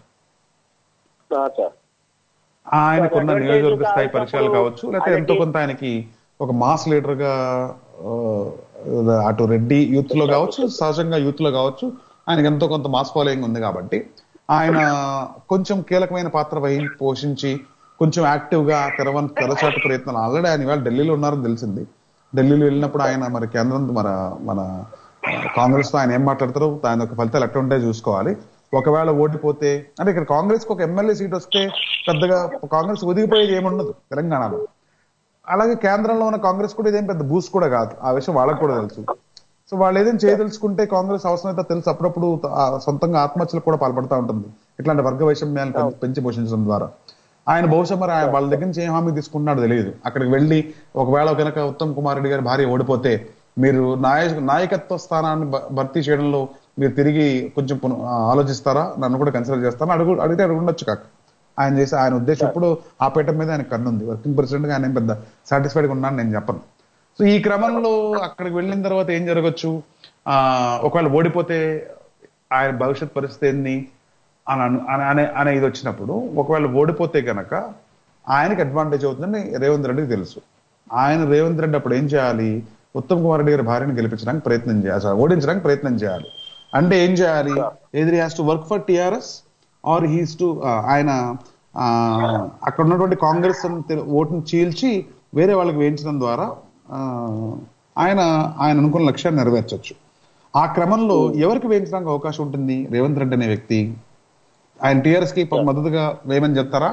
E: ఆ, సార్
D: ఆయనకున్న
E: అడ్వాంటేజ్
D: నియోజకవర్గ స్థాయి
E: కాకపోతే
D: పరిచయాలు కావచ్చు లేకపోతే ఎంతో కొంత ఆయనకి ఒక మాస్ లీడర్ గా ఆ, అటు రెడ్డి యూత్ లో కావచ్చు సహజంగా యూత్ లో కావచ్చు ఆయనకి ఎంతో కొంత మాస్ ఫాలోయింగ్ ఉంది కాబట్టి ఆయన కొంచెం కీలకమైన పాత్ర వహి పోషించి కొంచెం యాక్టివ్ గా తెరవని తెరచాటు ప్రయత్నాలు ఆల్రెడీ ఆయన ఇవాళ ఢిల్లీలో ఉన్నారని తెలిసింది ఢిల్లీలో వెళ్ళినప్పుడు ఆయన మరి కేంద్రం మన మన కాంగ్రెస్ తో ఆయన ఏం మాట్లాడతారో ఆయన యొక్క ఫలితాలు ఎట్లా ఉంటాయో చూసుకోవాలి ఒకవేళ ఓడిపోతే అంటే ఇక్కడ కాంగ్రెస్ కి ఒక ఎమ్మెల్యే సీట్ వస్తే పెద్దగా కాంగ్రెస్ ఒదిగిపోయేది ఏముండదు తెలంగాణలో అలాగే కేంద్రంలో ఉన్న కాంగ్రెస్ కూడా ఇదేం పెద్ద బూస్ట్ కూడా కాదు ఆ విషయం వాళ్ళకి కూడా తెలుసు సో వాళ్ళు ఏదైనా చేయదలుచుకుంటే కాంగ్రెస్ అవసరమైతే తెలుసు అప్పుడప్పుడు ఆ సొంతంగా ఆత్మహత్యలకు కూడా పాల్పడుతూ ఉంటుంది ఇట్లాంటి వర్గ వైషమ్యాలను పెంచి- పెంచి పోషించడం ద్వారా ఆయన బహుశా మరి ఆయన వాళ్ళ దగ్గర నుంచి ఏం హామీ తీసుకుంటున్నాడో తెలియదు అక్కడికి వెళ్ళి ఒకవేళ కనుక ఉత్తమ్ కుమార్ రెడ్డి గారి భార్య ఓడిపోతే మీరు నాయ నాయకత్వ స్థానాన్ని భ- భర్తీ చేయడంలో మీరు తిరిగి కొంచెం పున- ఆ, ఆలోచిస్తారా నన్ను కూడా కన్సిడర్ చేస్తారా అడుగు అడిగితే అడుగు ఉండొచ్చు కాక ఆయన చేసే ఆయన ఉద్దేశం ఎప్పుడు ఆ పీఠం మీద ఆయన కన్నుంది వర్కింగ్ ప్రెసిడెంట్ గా ఆయన ఏం పెద్ద సాటిస్ఫైడ్ గా ఉన్నాను నేను చెప్పను సో ఈ క్రమంలో అక్కడికి వెళ్ళిన తర్వాత ఏం జరగచ్చు ఆ ఒకవేళ ఓడిపోతే ఆయన భవిష్యత్ పరిస్థితి ఏంది అని అను- అని- అనే అనే ఇది వచ్చినప్పుడు ఒకవేళ ఓడిపోతే గనక ఆయనకి అడ్వాంటేజ్ అవుతుందని రేవంత్ రెడ్డికి తెలుసు ఆయన రేవంత్ రెడ్డి అప్పుడు ఏం చేయాలి ఉత్తమ్ కుమార్ రెడ్డి గారి భార్యను గెలిపించడానికి ప్రయత్నం చేయాలి sorry, ఓడించడానికి ప్రయత్నం చేయాలి అంటే ఏం చేయాలి ఎదురు has to work for TRS or he's to ఆయన ఆ, అక్కడ ఉన్నటువంటి కాంగ్రెస్ ఓటును చీల్చి వేరే వాళ్ళకి వేయించడం ద్వారా ఆ, ఆయన ఆయన అనుకున్న లక్ష్యాన్ని నెరవేర్చొచ్చు ఆ క్రమంలో ఎవరికి వేయించడానికి అవకాశం ఉంటుంది రేవంత్ రెడ్డి అనే వ్యక్తి ఆయన టిఆర్ఎస్ కి మద్దతుగా వేయమని చెప్తారా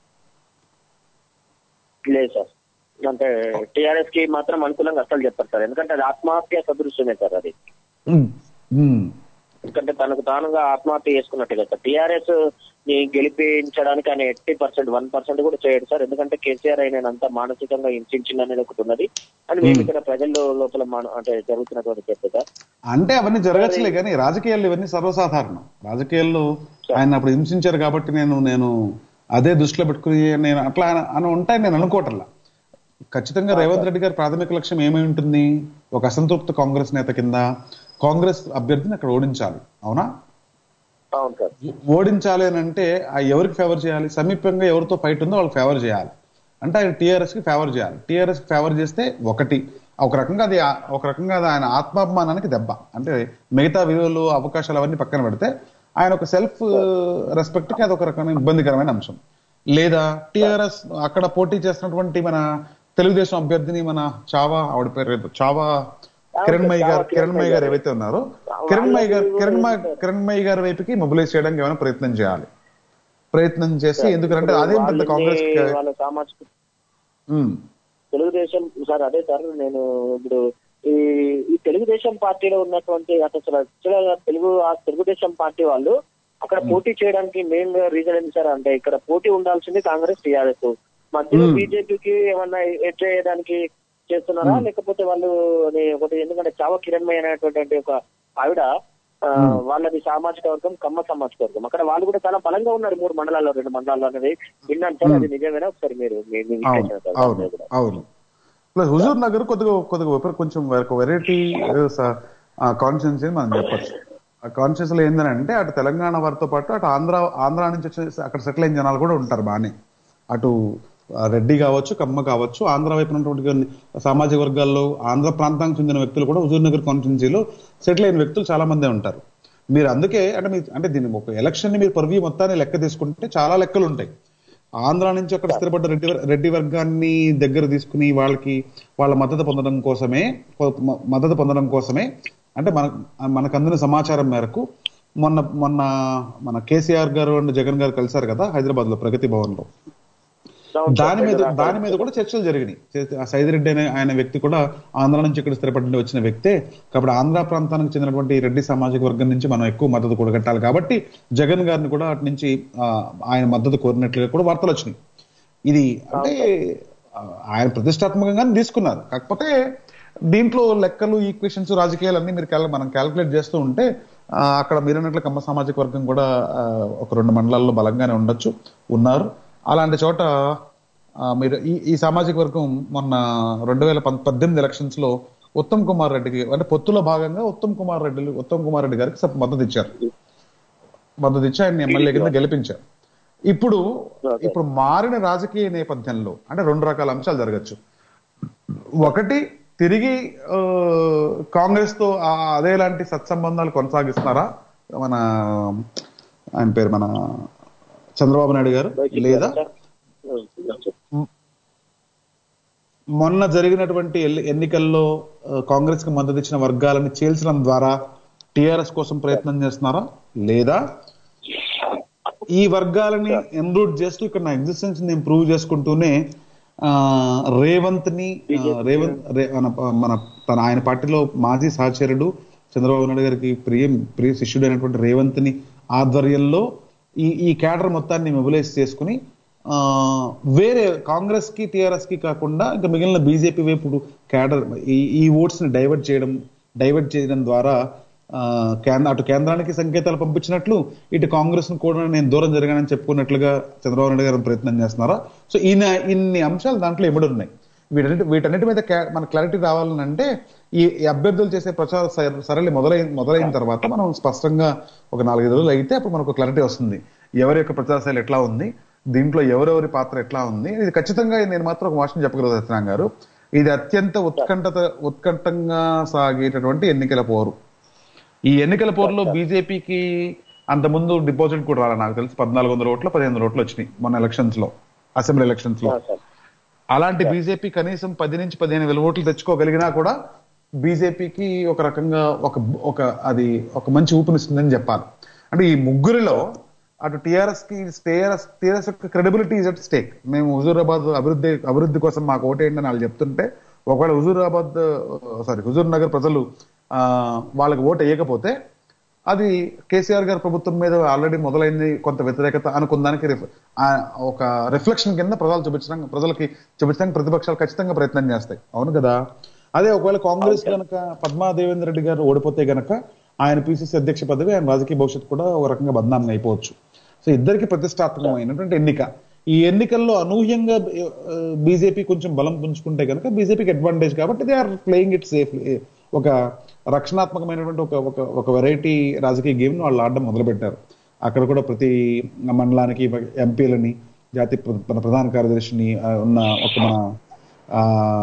E: లేదు సార్ అంటే టిఆర్ఎస్ కి మాత్రం అనుకూలంగా అసలు చెప్పారు సార్ ఎందుకంటే అది ఆత్మహత్య సదృశ్యమే సార్ అది
D: ఉమ్, ఉమ్,
E: ఎందుకంటే తనకు తానుగా ఆత్మహత్య చేసుకున్నట్టే కదా సార్ టిఆర్ఎస్ ని గెలిపించడానికి ఆయన ఎయిటీ పర్సెంట్ వన్ పర్సెంట్ కూడా చేయడు సార్ ఎందుకంటే కేసీఆర్ అయిన అంతా మానసికంగా హింసించింది అనేది ఒకటి ఉన్నది అని మేము ఇక్కడ ప్రజల లోపల మాన- అంటే జరుగుతున్నటువంటి చర్చ సార్
D: అంటే అవన్నీ జరగచ్చులే కానీ రాజకీయాల్లో ఇవన్నీ సర్వసాధారణం రాజకీయాల్లో ఆయన అప్పుడు హింసించారు కాబట్టి నేను నేను అదే దృష్టిలో పెట్టుకుని నేను అట్లా అని- అని ఉంటాయి నేను అనుకోవటంలా ఖచ్చితంగా రేవంత్ రెడ్డి గారి ప్రాథమిక లక్ష్యం ఏమై ఉంటుంది ఒక అసంతృప్త కాంగ్రెస్ నేత కింద కాంగ్రెస్ అభ్యర్థిని అక్కడ ఓడించాలి అవునా
E: అవును సార్
D: ఓడించాలి అని అంటే ఆ ఎవరికి ఫేవర్ చేయాలి సమీపంగా ఎవరితో ఫైట్ ఉందో వాళ్ళకి ఫేవర్ చేయాలి అంటే ఆయన టీఆర్ఎస్ కి ఫేవర్ చేయాలి టీఆర్ఎస్ కి ఫేవర్ చేస్తే ఒకటి ఒక రకంగా అది ఆ- ఒక రకంగా అది ఆయన ఆత్మాభిమానానికి దెబ్బ అంటే మిగతా విలువలు అవకాశాలు అవన్నీ పక్కన పెడితే ఆయన ఒక సెల్ఫ్ రెస్పెక్ట్ కి అది ఒక రకమైన ఇబ్బందికరమైన అంశం లేదా టిఆర్ఎస్ అక్కడ పోటీ చేస్తున్నటువంటి మన తెలుగుదేశం అభ్యర్థిని మన చావా ఆవిడ పేరు ఏదో చావా కిరణ్మయ్య గారు కిరణ్మయ్య గారు ఏవైతే ఉన్నారో కిరణ్మయ్య గారు కిరణ్మయ్య కిరణ్మయ్య గారి వైపుకి మొబిలైజ్ చేయడానికి ఏమైనా ప్రయత్నం చేయాలి ప్రయత్నం చేసి ఎందుకంటే అదేం పెద్ద
E: వాళ్ళని
D: కాంగ్రెస్
E: వాళ్ళ సామాజిక
D: ఉమ్,
E: తెలుగుదేశం సార్ అదే సార్ నేను ఇప్పుడు ఈ ఈ తెలుగుదేశం పార్టీలో ఉన్నటువంటి అసలు actual గా తెలుగు ఆ తెలుగుదేశం పార్టీ వాళ్ళు అక్కడ పోటీ చేయడానికి మెయిన్ రీజన్ ఏంటి సార్ అంటే ఇక్కడ పోటీ ఉండాల్సింది కాంగ్రెస్ టీఆర్ఎస్ మధ్యలో బీజేపీకి ఏమన్నా ఎడ్ చేయడానికి చేస్తున్నారా లేకపోతే వాళ్ళు అది ఒకటి ఎందుకంటే చావ కిరణ్మయ్య అనేటువంటి ఒక ఆవిడ ఆ, వాళ్ళది సామాజిక వర్గం కమ్మ సామాజిక వర్గం అక్కడ వాళ్ళు కూడా చాలా బలంగా ఉన్నారు మూడు మండలాల్లో రెండు మండలాల్లో అనేది విన్నాను సార్ అది నిజమేనా ఒకసారి మీరు మీ మీ
D: అవును
E: విశ్లేషణ సార్
D: అవును
E: దాని మీద.
D: అవును ప్లస్ హుజూర్ నగర్ కొద్దిగా కొద్దిగా విపరీ- కొంచెం ఒక వెరైటీ కాన్షియన్స్ మనం చెప్పచ్చు ఆ కాన్షియస్ లో ఏంటంటే అటు తెలంగాణ వారితో పాటు అటు ఆంధ్ర ఆంధ్ర నుంచి వచ్చి అక్కడ సెటిల్ అయిన జనాలు కూడా ఉంటారు బాగానే అటు ఆ, రెడ్డి కావచ్చు కమ్మ కావచ్చు ఆంధ్ర వైపు ఉన్నటువంటి కొన్ని సామాజిక వర్గాల్లో ఆంధ్ర ప్రాంతానికి చెందిన వ్యక్తులు కూడా హుజూర్ నగర్ కాన్స్టిట్యున్సీలో సెటిల్ అయిన వ్యక్తులు చాలా మందే ఉంటారు మీరు అందుకే అంటే మీ అంటే దీన్ని ఒక ఎలక్షన్ ని మీరు పర్వీ మొత్తాన్ని లెక్క తీసుకుంటే చాలా లెక్కలు ఉంటాయి ఆంధ్ర నుంచి అక్కడ స్థిరపడ్డ రెడ్డి వర్- రెడ్డి వర్గాన్ని దగ్గర తీసుకుని వాళ్ళకి వాళ్ళ మద్దతు పొందడం కోసమే పొ- మ- మద్దతు పొందడం కోసమే అంటే మన మనకు అందిన సమాచారం మేరకు మొన్న మొన్న మన కేసీఆర్ గారు అండ్ జగన్ గారు కలిశారు కదా హైదరాబాద్ లో ప్రగతి భవన్ లో
E: అవును సార్,
D: దాని మీద
E: రెండు
D: దాని మీద కూడా చర్చలు జరిగినాయి చే- ఆ సైదిరెడ్డి అనే ఆయన వ్యక్తి కూడా ఆంధ్ర నుంచి ఇక్కడ స్థిరపడి వచ్చిన వ్యక్తే కాబట్టి ఆంధ్ర ప్రాంతానికి చెందినటువంటి రెడ్డి సామాజిక వర్గం నుంచి మనం ఎక్కువ మద్దతు కూడగట్టాలి కాబట్టి జగన్ గారిని కూడా అటు నుంచి ఆ, ఆయన మద్దతు కోరినట్లుగా కూడా వార్తలు వచ్చినాయి ఇది అంటే ఆ, ఆయన ప్రతిష్టాత్మకంగానే తీసుకున్నారు కాకపోతే దీంట్లో లెక్కలు ఈక్వేషన్స్ రాజకీయాలు అన్ని మీరు క్యాల- మనం క్యాల్కులేట్ చేస్తూ ఉంటే ఆ, అక్కడ మీరన్నట్లు కమ్మ సామాజిక వర్గం కూడా ఆ, ఒక రెండు మండలాల్లో బలంగానే ఉండొచ్చు ఉన్నారు అలాంటి చోట ఆ, మీరు ఈ ఈ సామాజిక వర్గం మొన్న రెండు వేల పం- పద్దెనిమిది ఎలక్షన్స్ లో ఉత్తమ్ కుమార్ రెడ్డికి అంటే పొత్తులో భాగంగా ఉత్తమ్ కుమార్ రెడ్డి ఉత్తమ్ కుమార్ రెడ్డి గారికి సప్ మద్దతు ఇచ్చారు మద్దతు ఇచ్చి ఆయన ఎమ్మెల్యే కింద గెలిపించారు ఇప్పుడు ఇప్పుడు మారిన రాజకీయ నేపథ్యంలో అంటే రెండు రకాల అంశాలు జరగచ్చు ఒకటి తిరిగి ఆ, కాంగ్రెస్ తో ఆ అదేలాంటి సత్సంబంధాలు కొనసాగిస్తున్నారా మన ఆయన పేరు మన చంద్రబాబు నాయుడు గారు లేదా మొన్న జరిగినటువంటి ఎల్లి- ఎన్నికల్లో ఆ, కాంగ్రెస్ కి మద్దతు ఇచ్చిన వర్గాలను చీల్చడం ద్వారా టిఆర్ఎస్ కోసం ప్రయత్నం చేస్తున్నారా లేదా ఈ వర్గాలని ఎన్రూట్ చేస్తూ ఇక్కడ నా ఎగ్జిస్టెన్స్ నేను ప్రూవ్ చేసుకుంటూనే ఆ, రేవంత్ ని ఆ, రేవంత్ రే- మన మన తన ఆయన పార్టీలో మాజీ సహచరుడు చంద్రబాబు నాయుడు గారికి ప్రియ ప్రియ శిష్యుడు అయినటువంటి రేవంత్ ని ఆధ్వర్యంలో ఈ ఈ క్యాడర్ మొత్తాన్ని మొబిలైజ్ చేసుకుని ఆ, వేరే కాంగ్రెస్ కి టిఆర్ఎస్ కి కాకుండా ఇంకా మిగిలిన బీజేపీ వైపు క్యాడర్ ఈ ఈ ఓట్స్ ని డైవర్ట్ చేయడం డైవర్ట్ చేయడం ద్వారా ఆ, కేంద్ర అటు కేంద్రానికి సంకేతాలు పంపించినట్లు ఇటు కాంగ్రెస్ ను కూడా నేను దూరం జరిగానని చెప్పుకున్నట్లుగా చంద్రబాబు నాయుడు గారు ప్రయత్నం చేస్తున్నారా సో ఈయన ఇన్ని అంశాలు దాంట్లో ఇమిడి ఉన్నాయి వీటన్నిటి వీటన్నిటి మీద క్లా- మన క్లారిటీ రావాలని అంటే ఈ ఈ అభ్యర్థులు చేసే ప్రచార సర- సరళి మొదలైన మొదలైన తర్వాత మనం స్పష్టంగా ఒక నాలుగైదు రోజులు అయితే అప్పుడు మనకు క్లారిటీ వస్తుంది ఎవరి యొక్క ప్రచార శైలి ఎట్లా ఉంది దీంట్లో ఎవరెవరి పాత్ర ఎట్లా ఉంది ఇది ఖచ్చితంగా నేను మాత్రం ఒక వాషం చెప్పగలదు సత్యనారాయణ గారు ఇది అత్యంత ఉత్కంఠత ఉత్కంఠంగా సాగేటటువంటి ఎన్నికల పోరు ఈ ఎన్నికల పోరులో బీజేపీకి అంత ముందు డిపాజిట్ కూడా రాలే నాకు తెలిసి పద్నాలుగు వందల ఓట్లు పదిహేను వందల ఓట్లు వచ్చినాయి మొన్న ఎలక్షన్స్ లో అసెంబ్లీ ఎలక్షన్స్ లో
E: ఆ, సార్
D: అలాంటి బీజేపీ కనీసం పది నుంచి పదిహేను వేల ఓట్లు తెచ్చుకోగలిగినా కూడా బీజేపీకి ఒక రకంగా ఒక ఒక అది ఒక మంచి ఊపునిస్తుందని చెప్పాలి అంటే ఈ ముగ్గురిలో అటు టిఆర్ఎస్ కి టిఆర్ఎస్ టిఆర్ఎస్ యొక్క క్రెడిబిలిటీ ఇస్ అట్ స్టేక్ మేము హుజూరాబాద్ అభివృద్ధి అభివృద్ధి కోసం మాకు ఓటేయండి అని వాళ్ళు చెప్తుంటే ఒకవేళ హుజూరాబాద్ సారీ హుజూర్ నగర్ ప్రజలు ఆ, వాళ్ళకి ఓటు వేయకపోతే అది కేసీఆర్ గారి ప్రభుత్వం మీద ఆల్రెడీ మొదలైంది కొంత వ్యతిరేకత అనుకున్న దానికి రిఫ్- ఆ, ఒక రిఫ్లెక్షన్ కింద ప్రజలు చూపించడానికి ప్రజలకి చూపించడానికి ప్రతిపక్షాలు ఖచ్చితంగా ప్రయత్నం చేస్తాయి అవును కదా అదే ఒకవేళ కాంగ్రెస్ గనక పద్మా దేవేంద్ర రెడ్డి గారు ఓడిపోతే గనక ఆయన పిసిసి అధ్యక్ష పదవి ఆయన రాజకీయ భవిష్యత్తు కూడా ఒక రకంగా బదనామం అయిపోవచ్చు సో ఇద్దరికి ప్రతిష్టాత్మకమైనటువంటి ఎన్నిక ఈ ఎన్నికల్లో అనూహ్యంగా బీజేపీ కొంచెం బలం పుంజుకుంటే కనుక బీజేపీకి అడ్వాంటేజ్ కాబట్టి they are playing it safe ఒక రక్షణాత్మకమైనటువంటి ఒక ఒక ఒక వెరైటీ రాజకీయ గేమ్ వాళ్ళు ఆడడం మొదలుపెట్టారు అక్కడ కూడా ప్రతి మండలానికి ఎంపీలని జాతీయ ప్ర- మన ప్రధాన కార్యదర్శిని ఆ, ఉన్న ఒక మన ఆ,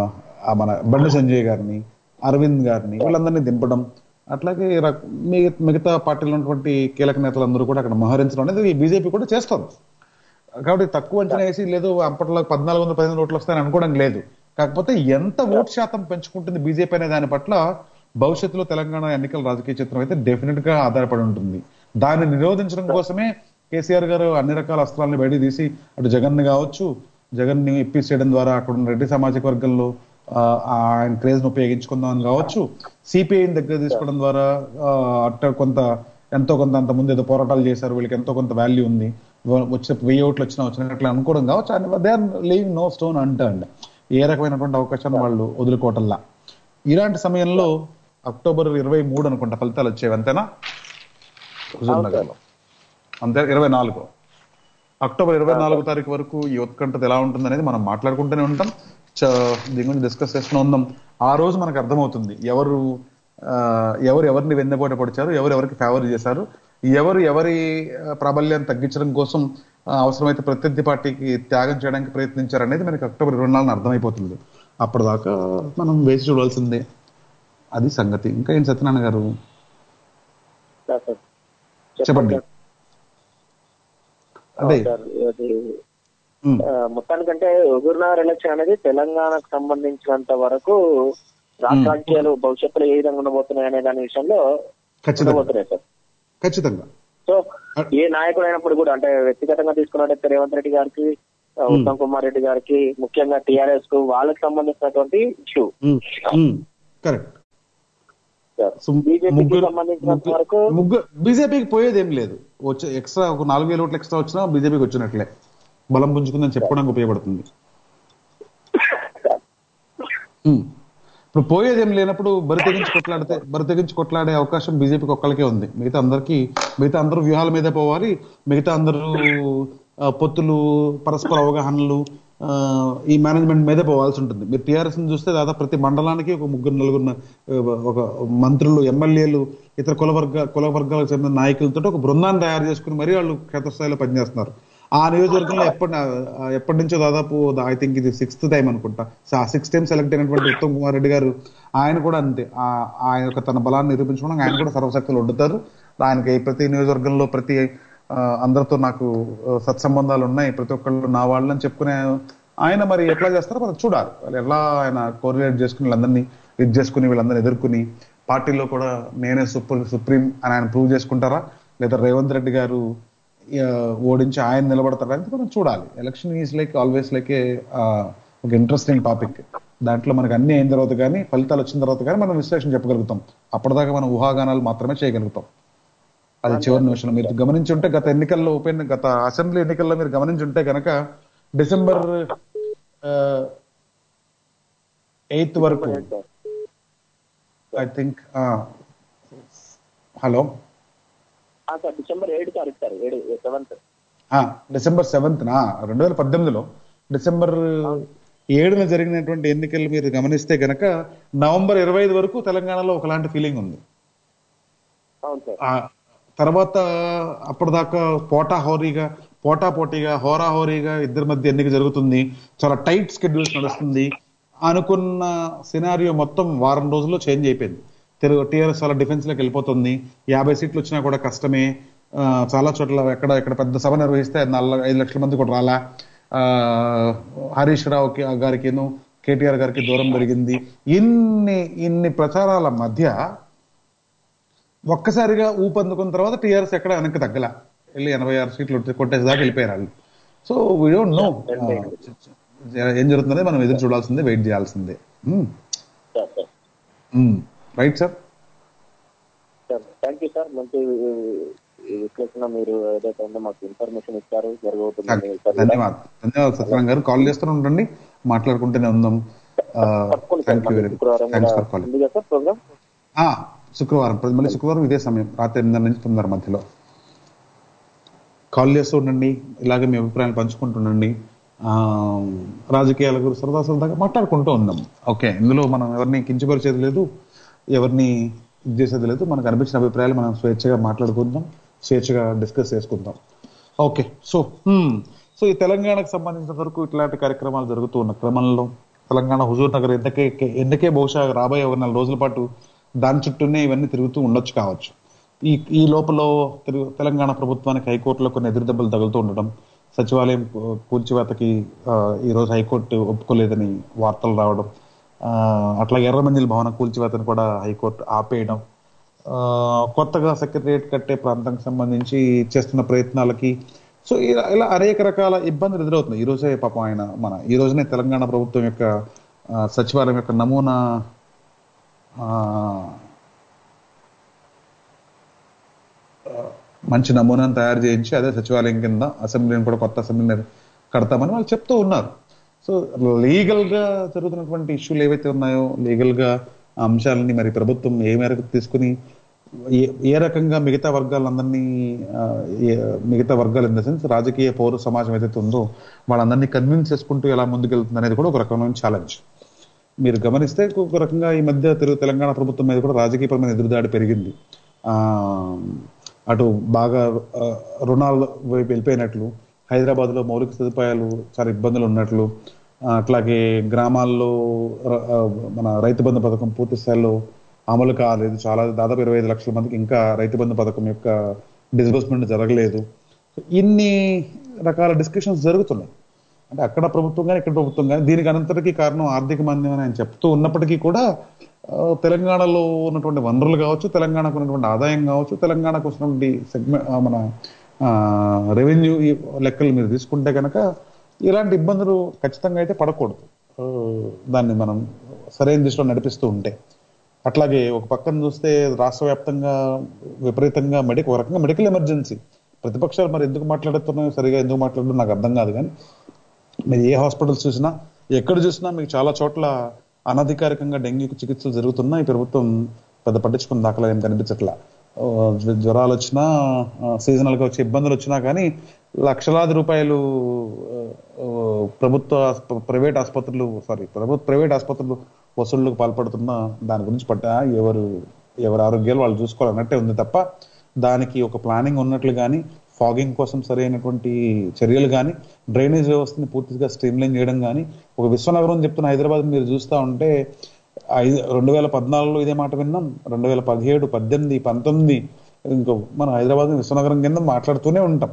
D: ఆ మన బండి సంజయ్ గారిని అరవింద్ గారిని వీళ్ళందరినీ దింపడం అట్లాగే రక- మిగ- మిగతా పార్టీలో ఉన్నటువంటి కీలక నేతలందరూ కూడా అక్కడ మోహరించడం అనేది బీజేపీ కూడా చేస్తుంది కాబట్టి తక్కువ అంచనా వేసి లేదు అప్పట్లో పద్నాలుగు వందల పదిహేను ఓట్లు వస్తాయని అనుకోవడం లేదు కాకపోతే ఎంత ఓటు శాతం పెంచుకుంటుంది బీజేపీ అనే దాని పట్ల భవిష్యత్తులో తెలంగాణ ఎన్నికల రాజకీయ చిత్రం అయితే డెఫినెట్ గా ఆధారపడి ఉంటుంది దాన్ని నిరోధించడం కోసమే కేసీఆర్ గారు అన్ని రకాల అస్త్రాలను బయట తీసి అటు జగన్ ని కావచ్చు జగన్ ని ఎప్పి చేయడం ద్వారా అక్కడ ఉన్న రెడ్డి సామాజిక వర్గంలో ఆ, ఆయన క్రేజ్ ను ఉపయోగించుకుందాం అని కావచ్చు సిపిఐని దగ్గర తీసుకోవడం ద్వారా ఆ, అట్ట కొంత ఎంతో కొంత అంత ముందు ఏదో పోరాటాలు చేశారు వీళ్ళకి ఎంతో కొంత వాల్యూ ఉంది వ- వచ్చే వెయ్యి ఓట్లు వచ్చినా వచ్చినట్లు అనుకోవడం కావచ్చు and they are leaving no stone unturned ఏ రకమైనటువంటి అవకాశాన్ని వాళ్ళు వదులుకోవటంలా ఇలాంటి సమయంలో అక్టోబర్ ఇరవై మూడు అనుకుంటా ఫలితాలు వచ్చేవి అంతేనా హుజూర్ నగర్లో అంతే ఇరవై నాలుగు అక్టోబర్ ఇరవై నాలుగు తారీఖు వరకు ఈ ఉత్కంఠత ఎలా ఉంటుంది అనేది మనం మాట్లాడుకుంటూనే ఉంటాం చ- దీని గురించి డిస్కస్ చేస్తూనే ఉందాం ఆ రోజు మనకు అర్థమవుతుంది ఎవరు ఆ, ఎవరు ఎవరిని వెన్నెపోట పొడిచారు ఎవరు ఎవరికి ఫేవర్ చేశారు ఎవరు ఎవరి ఆ, ప్రాబల్యాన్ని తగ్గించడం కోసం ఆ, అవసరమైతే ప్రత్యర్థి పార్టీకి త్యాగం చేయడానికి ప్రయత్నించారు అనేది మనకి అక్టోబర్ ఇరవై నాలుగున అర్థమైపోతుంది అప్పటిదాకా మనం వేసి చూడాల్సిందే అది సంగతి ఇంకా ఏం సత్యనారాయణ గారు
E: సార్ సార్
D: చెప్పండి అదే
E: సార్ అది
D: ఉమ్,
E: ఆ, మొత్తానికంటే హుజూర్నగర్ ఎలక్షన్ అనేది తెలంగాణకు సంబంధించినంత వరకు రాష్ట్ర రాజకీయాలు భవిష్యత్తులో ఏ విధంగా ఉండబోతున్నాయి అనే దాని విషయంలో
D: ఖచ్చితంగా
E: ఉండబోతున్నాయి సార్
D: ఖచ్చితంగా
E: సో ఏ నాయకుడు అయినప్పుడు కూడా అంటే వ్యక్తిగతంగా తీసుకున్నట్టయితే రేవంత్ రెడ్డి గారికి ఆ, ఉత్తమ్ కుమార్ రెడ్డి గారికి ముఖ్యంగా టిఆర్ఎస్ కు వాళ్ళకి సంబంధించినటువంటి ఇష్యూ
D: కరెక్ట్ సో
E: బీజేపీకి
D: ముగ్గురు
E: సంబంధించినంత వరకు
D: ముగ్గురు బీజేపీకి పోయేది ఏం లేదు వచ్చే ఎక్స్ట్రా ఒక నాలుగు వేల ఓట్లు ఎక్స్ట్రా వచ్చినా బీజేపీకి వచ్చినట్లే బలం పుంజుకుందని చెప్పుకోవడానికి ఉపయోగపడుతుంది ఉమ్. ఇప్పుడు పోయేది ఏం లేనప్పుడు బరి తెగించి కొట్లాడితే బరి తెగించి కొట్లాడే అవకాశం బీజేపీకి ఒక్కళ్ళకే ఉంది మిగతా అందరికీ మిగతా అందరూ వ్యూహాల మీద పోవాలి మిగతా అందరూ ఆ, పొత్తులు పరస్పర అవగాహనలు ఆ, ఈ మేనేజ్మెంట్ మీదే పోవాల్సి ఉంటుంది మీరు టీఆర్ఎస్ చూస్తే దాదాపు ప్రతి మండలానికి ఒక ముగ్గురు నలుగురు ఒక మంత్రులు ఎమ్మెల్యేలు ఇతర కుల వర్గ కుల వర్గాలకు చెందిన నాయకులతో ఒక బృందాన్ని తయారు చేసుకుని మరీ వాళ్ళు క్షేత్రస్థాయిలో పనిచేస్తున్నారు ఆ నియోజకవర్గంలో ఎప్పటి ఆ, ఎప్పటి నుంచో దాదాపు ఐ థింక్ ఇది సిక్స్త్ టైం అనుకుంటా సిక్స్ టైం సెలెక్ట్ అయినటువంటి ఉత్తమ్ కుమార్ రెడ్డి గారు ఆయన కూడా అంతే ఆ- ఆయన యొక్క తన బలాన్ని నిరూపించుకోవడానికి ఆయన కూడా సర్వశక్తులు వండుతారు ఆయనకి ప్రతి నియోజకవర్గంలో ప్రతి ఆ, అందరితో నాకు ఆ, సత్సంబంధాలు ఉన్నాయి ప్రతి ఒక్కళ్ళు నా వాళ్ళని చెప్పుకునే ఆయన మరి ఎట్లా చేస్తారో మనం చూడాలి వాళ్ళు ఎలా ఆయన కోరిలేట్ చేసుకుని వీళ్ళందరినీ ఇది చేసుకుని వీళ్ళందరినీ ఎదుర్కొని పార్టీలో కూడా నేనే సూపర్ సుప్రీం అని ఆయన ప్రూవ్ చేసుకుంటారా లేదా రేవంత్ రెడ్డి గారు ఆ, ఓడించి ఆయన నిలబడతారా అనేది మనం చూడాలి election is like always like a ఒక ఇంట్రెస్టింగ్ టాపిక్ దాంట్లో మనకు అన్ని అయిన తర్వాత కానీ ఫలితాలు వచ్చిన తర్వాత కానీ మనం విశ్లేషణ చెప్పగలుగుతాం అప్పటిదాకా మనం ఊహాగానాలు మాత్రమే చేయగలుగుతాం అది చివరి నిమిషంలో మీరు గమనించి ఉంటే గత ఎన్నికల్లో ఉప ఎన్ని- గత అసెంబ్లీ ఎన్నికల్లో మీరు గమనించి ఉంటే కనుక డిసెంబర్ ఎయిత్ వరకు
E: సార్
D: ఐ థింక్ హలో
E: ఆ, సార్ డిసెంబర్ ఏడు తారీఖు సార్ ఏడు సెవెంత్
D: డిసెంబర్ సెవెంత్ నా రెండు వేల పద్దెనిమిదిలో డిసెంబర్ ఏడున జరిగినటువంటి ఎన్నికలు మీరు గమనిస్తే గనక నవంబర్ ఇరవై ఐదు వరకు తెలంగాణలో ఒకలాంటి ఫీలింగ్ ఉంది
E: అవును సార్
D: ఆ తర్వాత అప్పటిదాకా పోటా హోరీగా పోటా పోటీగా హోరా హోరీగా ఇద్దరి మధ్య ఎన్నిక జరుగుతుంది చాలా టైట్ స్కెడ్యూల్స్ నడుస్తుంది అనుకున్న సినారియో మొత్తం వారం రోజుల్లో చేంజ్ అయిపోయింది తెలుగు టీఆర్ఎస్ చాలా డిఫెన్స్ లోకి వెళ్ళిపోతుంది యాభై సీట్లు వచ్చినా కూడా కష్టమే ఆ, చాలా చోట్ల ఎక్కడ ఎక్కడ పెద్ద సభ నిర్వహిస్తే నాలుగు ఐదు లక్షల మంది కూడా రాలా ఆ, హరీష్ రావు గారికిను కేటీఆర్ గారికి దూరం పెరిగింది ఇన్ని ఇన్ని ప్రచారాల మధ్య ఒక్కసారిగా ఊపందుకున్న తర్వాత టీఆర్ఎస్ ఎక్కడ వెనక్కి తగ్గల వెళ్ళి ఎనభై ఆరు సీట్లు ఉంటే కొట్టేసి దాకా వెళ్ళిపోయారు వాళ్ళు సో వీ డోంట్ నో ఏం జరుగుతుందో మనం ఎదురు చూడాల్సిందే వెయిట్ చేయాల్సిందే
E: sir sir
D: right sir
E: sir thank you sir మంచి ఈ విశ్లేషణ మీరు ఏదైతే ఉందో మాకు ఇన్ఫర్మేషన్ ఇచ్చారు జరగబోతుంది
D: ధన్యవాదాలు ధన్యవాదాలు సత్యనారాయణ గారు కాల్ చేస్తూనే ఉండండి మాట్లాడుకుంటూనే ఉందాం
E: తప్పకుండా సార్
D: థ్యాంక్ యూ
E: మళ్ళీ
D: వెరీ
E: శుక్రవారం
D: థ్యాంక్స్
E: కూడా
D: ఫర్ కాలింగ్
E: ఉంది కదా సార్ ప్రోగ్రామ్
D: శుక్రవారం ప్రతి- మళ్ళీ శుక్రవారం ఇదే సమయం రాత్రి ఎనిమిది నుంచి తొమ్మిదిన్నర మధ్యలో కాల్ చేస్తూ ఉండండి ఇలాగే మీ అభిప్రాయాలు పంచుకుంటుండండి ఆ, రాజకీయాల గురించి సరదా సరదాగా మాట్లాడుకుంటూ ఉందాం ఓకే ఇందులో మనం ఎవరిని కించపరిచేది లేదు ఎవరిని ఇది చేసేది లేదు మనకు అనిపించిన అభిప్రాయాలు మనం స్వేచ్ఛగా మాట్లాడుకుందాం స్వేచ్ఛగా డిస్కస్ చేసుకుందాం ఓకే సో హ్మ్. సో ఈ తెలంగాణకు సంబంధించిన వరకు ఇట్లాంటి కార్యక్రమాలు జరుగుతూ ఉన్న క్రమంలో తెలంగాణ హుజూర్ నగర్ ఎందుకే ఎందుకే బహుశా రాబోయే ఒక నెల రోజుల పాటు దాని చుట్టూనే ఇవన్నీ తిరుగుతూ ఉండొచ్చు కావచ్చు ఈ ఈ లోపల తెలు- తెలంగాణ ప్రభుత్వానికి హైకోర్టులో కొన్ని ఎదురుదెబ్బలు తగులుతూ ఉండడం సచివాలయం కూ- కూల్చివేతకి ఆ, ఈ రోజు హైకోర్టు ఒప్పుకోలేదని వార్తలు రావడం ఆ, అట్లా ఎర్రమంజిల్ భవన కూల్చివేతను కూడా హైకోర్టు ఆపేయడం ఆ, కొత్తగా సెక్రటరియట్ కట్టే ప్రాంతానికి సంబంధించి చేస్తున్న ప్రయత్నాలకి సో ఇలా ఇలా అనేక రకాల ఇబ్బందులు ఎదురవుతున్నాయి ఈ రోజే పాపం ఆయన మన ఈ రోజునే తెలంగాణ ప్రభుత్వం యొక్క ఆ, సచివాలయం యొక్క నమూనా ఆ, మంచి నమూనాను తయారు చేయించి అదే సచివాలయం కింద అసెంబ్లీని కూడా కొత్త అసెంబ్లీని కడతామని వాళ్ళు చెప్తూ ఉన్నారు సో లీగల్ గా జరుగుతున్నటువంటి ఇష్యూలు ఏవైతే ఉన్నాయో లీగల్ గా ఆ అంశాలని మరి ప్రభుత్వం ఏ మేరకు తీసుకుని ఏ ఏ రకంగా మిగతా వర్గాలందరినీ ఆ, ఏ- మిగతా వర్గాలు ఇన్ ద సెన్స్ రాజకీయ పౌర సమాజం ఏదైతే ఉందో వాళ్ళందరినీ కన్విన్స్ చేసుకుంటూ ఎలా ముందుకెళ్తుంది అనేది కూడా ఒక రకమైన ఛాలెంజ్ మీరు గమనిస్తే ఒక రకంగా ఈ మధ్య తెలుగు తెలంగాణ ప్రభుత్వం మీద కూడా రాజకీయపరమైన ఎదురుదాడి పెరిగింది ఆ అటు బాగా ఆ, రుణాల వైపు వెళ్ళిపోయినట్లు హైదరాబాద్ లో మౌలిక సదుపాయాలు చాలా ఇబ్బందులు ఉన్నట్లు ఆ, అట్లాగే గ్రామాల్లో ర- ఆ, మన రైతు బంధు పథకం పూర్తి స్థాయిలో అమలు కాలేదు చాలా దాదాపు ఇరవై ఐదు లక్షల మందికి ఇంకా రైతు బంధు పథకం యొక్క డిస్బర్స్మెంట్ జరగలేదు ఇన్ని రకాల డిస్కషన్స్ జరుగుతున్నాయి అంటే అక్కడ ప్రభుత్వం కానీ ఇక్కడ ప్రభుత్వం కానీ దీనికి అనంతటికీ కారణం ఆర్థిక మాంద్యం అని ఆయన చెప్తూ ఉన్నప్పటికీ కూడా ఆ, తెలంగాణలో ఉన్నటువంటి వనరులు కావచ్చు తెలంగాణకు ఉన్నటువంటి ఆదాయం కావచ్చు తెలంగాణకు వచ్చినటువంటి సెగ్మెంట్ మన రెవెన్యూ లెక్కలు మీరు తీసుకుంటే కనుక ఇలాంటి ఇబ్బందులు ఖచ్చితంగా అయితే పడకూడదు ఆ, దాన్ని మనం సరైన దిశలో నడిపిస్తూ ఉంటే అట్లాగే ఒక పక్కన చూస్తే రాష్ట్ర వ్యాప్తంగా విపరీతంగా మెడిక్ ఒక రకంగా మెడికల్ ఎమర్జెన్సీ ప్రతిపక్షాలు మరి ఎందుకు మాట్లాడుతున్నాయో సరిగా ఎందుకు మాట్లాడడం నాకు అర్థం కాదు కానీ మీరు ఏ హాస్పిటల్స్ చూసినా ఎక్కడ చూసినా మీకు చాలా చోట్ల అనధికారికంగా డెంగ్యూకి చికిత్సలు జరుగుతున్నా ఈ ప్రభుత్వం పెద్ద పట్టించుకున్న దాఖలా ఏం కనిపించట్లా ఆ, జ్వరాలు వచ్చినా సీజనల్ గా వచ్చే ఇబ్బందులు వచ్చినా కానీ లక్షలాది రూపాయలు ఆ, ఆ, ప్రభుత్వ ఆస్ప- ప్రైవేట్ ఆసుపత్రులు సారీ ప్రభుత్వ ప్రైవేట్ ఆసుపత్రులు వసూళ్లకు పాల్పడుతున్నా దాని గురించి పట్ట ఎవరు ఎవరి ఆరోగ్యాలు వాళ్ళు చూసుకోవాలన్నట్టే ఉంది తప్ప దానికి ఒక ప్లానింగ్ ఉన్నట్లు కానీ ఫాగింగ్ కోసం సరైనటువంటి చర్యలు కానీ డ్రైనేజ్ వ్యవస్థని పూర్తిగా స్ట్రీమ్లైన్ చేయడం కానీ ఒక విశ్వనగరం అని చెప్తున్న హైదరాబాద్ మీరు చూస్తా ఉంటే ఐదు రెండు వేల పద్నాలుగులో ఇదే మాట విన్నాం రెండు వేల పదిహేడు పద్దెనిమిది పంతొమ్మిది ఇంకో మనం హైదరాబాద్ విశ్వనగరం కింద మాట్లాడుతూనే ఉంటాం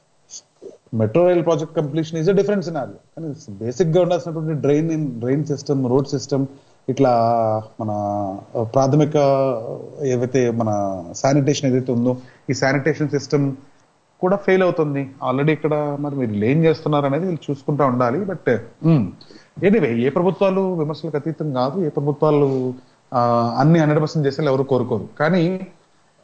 D: metro rail project completion is a different scenario కానీ బేసిక్ గా ఉండాల్సినటువంటి drain drain system road system ఇట్లా మన ప్రాథమిక ఏవైతే మన శానిటేషన్ ఏదైతే ఉందో ఈ శానిటేషన్ సిస్టమ్ కూడా ఫెయిల్ అవుతుంది ఆల్రెడీ ఇక్కడ మరి మీరు ఏం చేస్తున్నారు అనేది వీళ్ళు చూసుకుంటా ఉండాలి బట్ ఎనీవే ఏ ప్రభుత్వాలు విమర్శలకు అతీతం కాదు ఏ ప్రభుత్వాలు ఆ, అన్ని హండ్రెడ్ పర్సెంట్ చేసేలా ఎవరు కోరుకోరు కానీ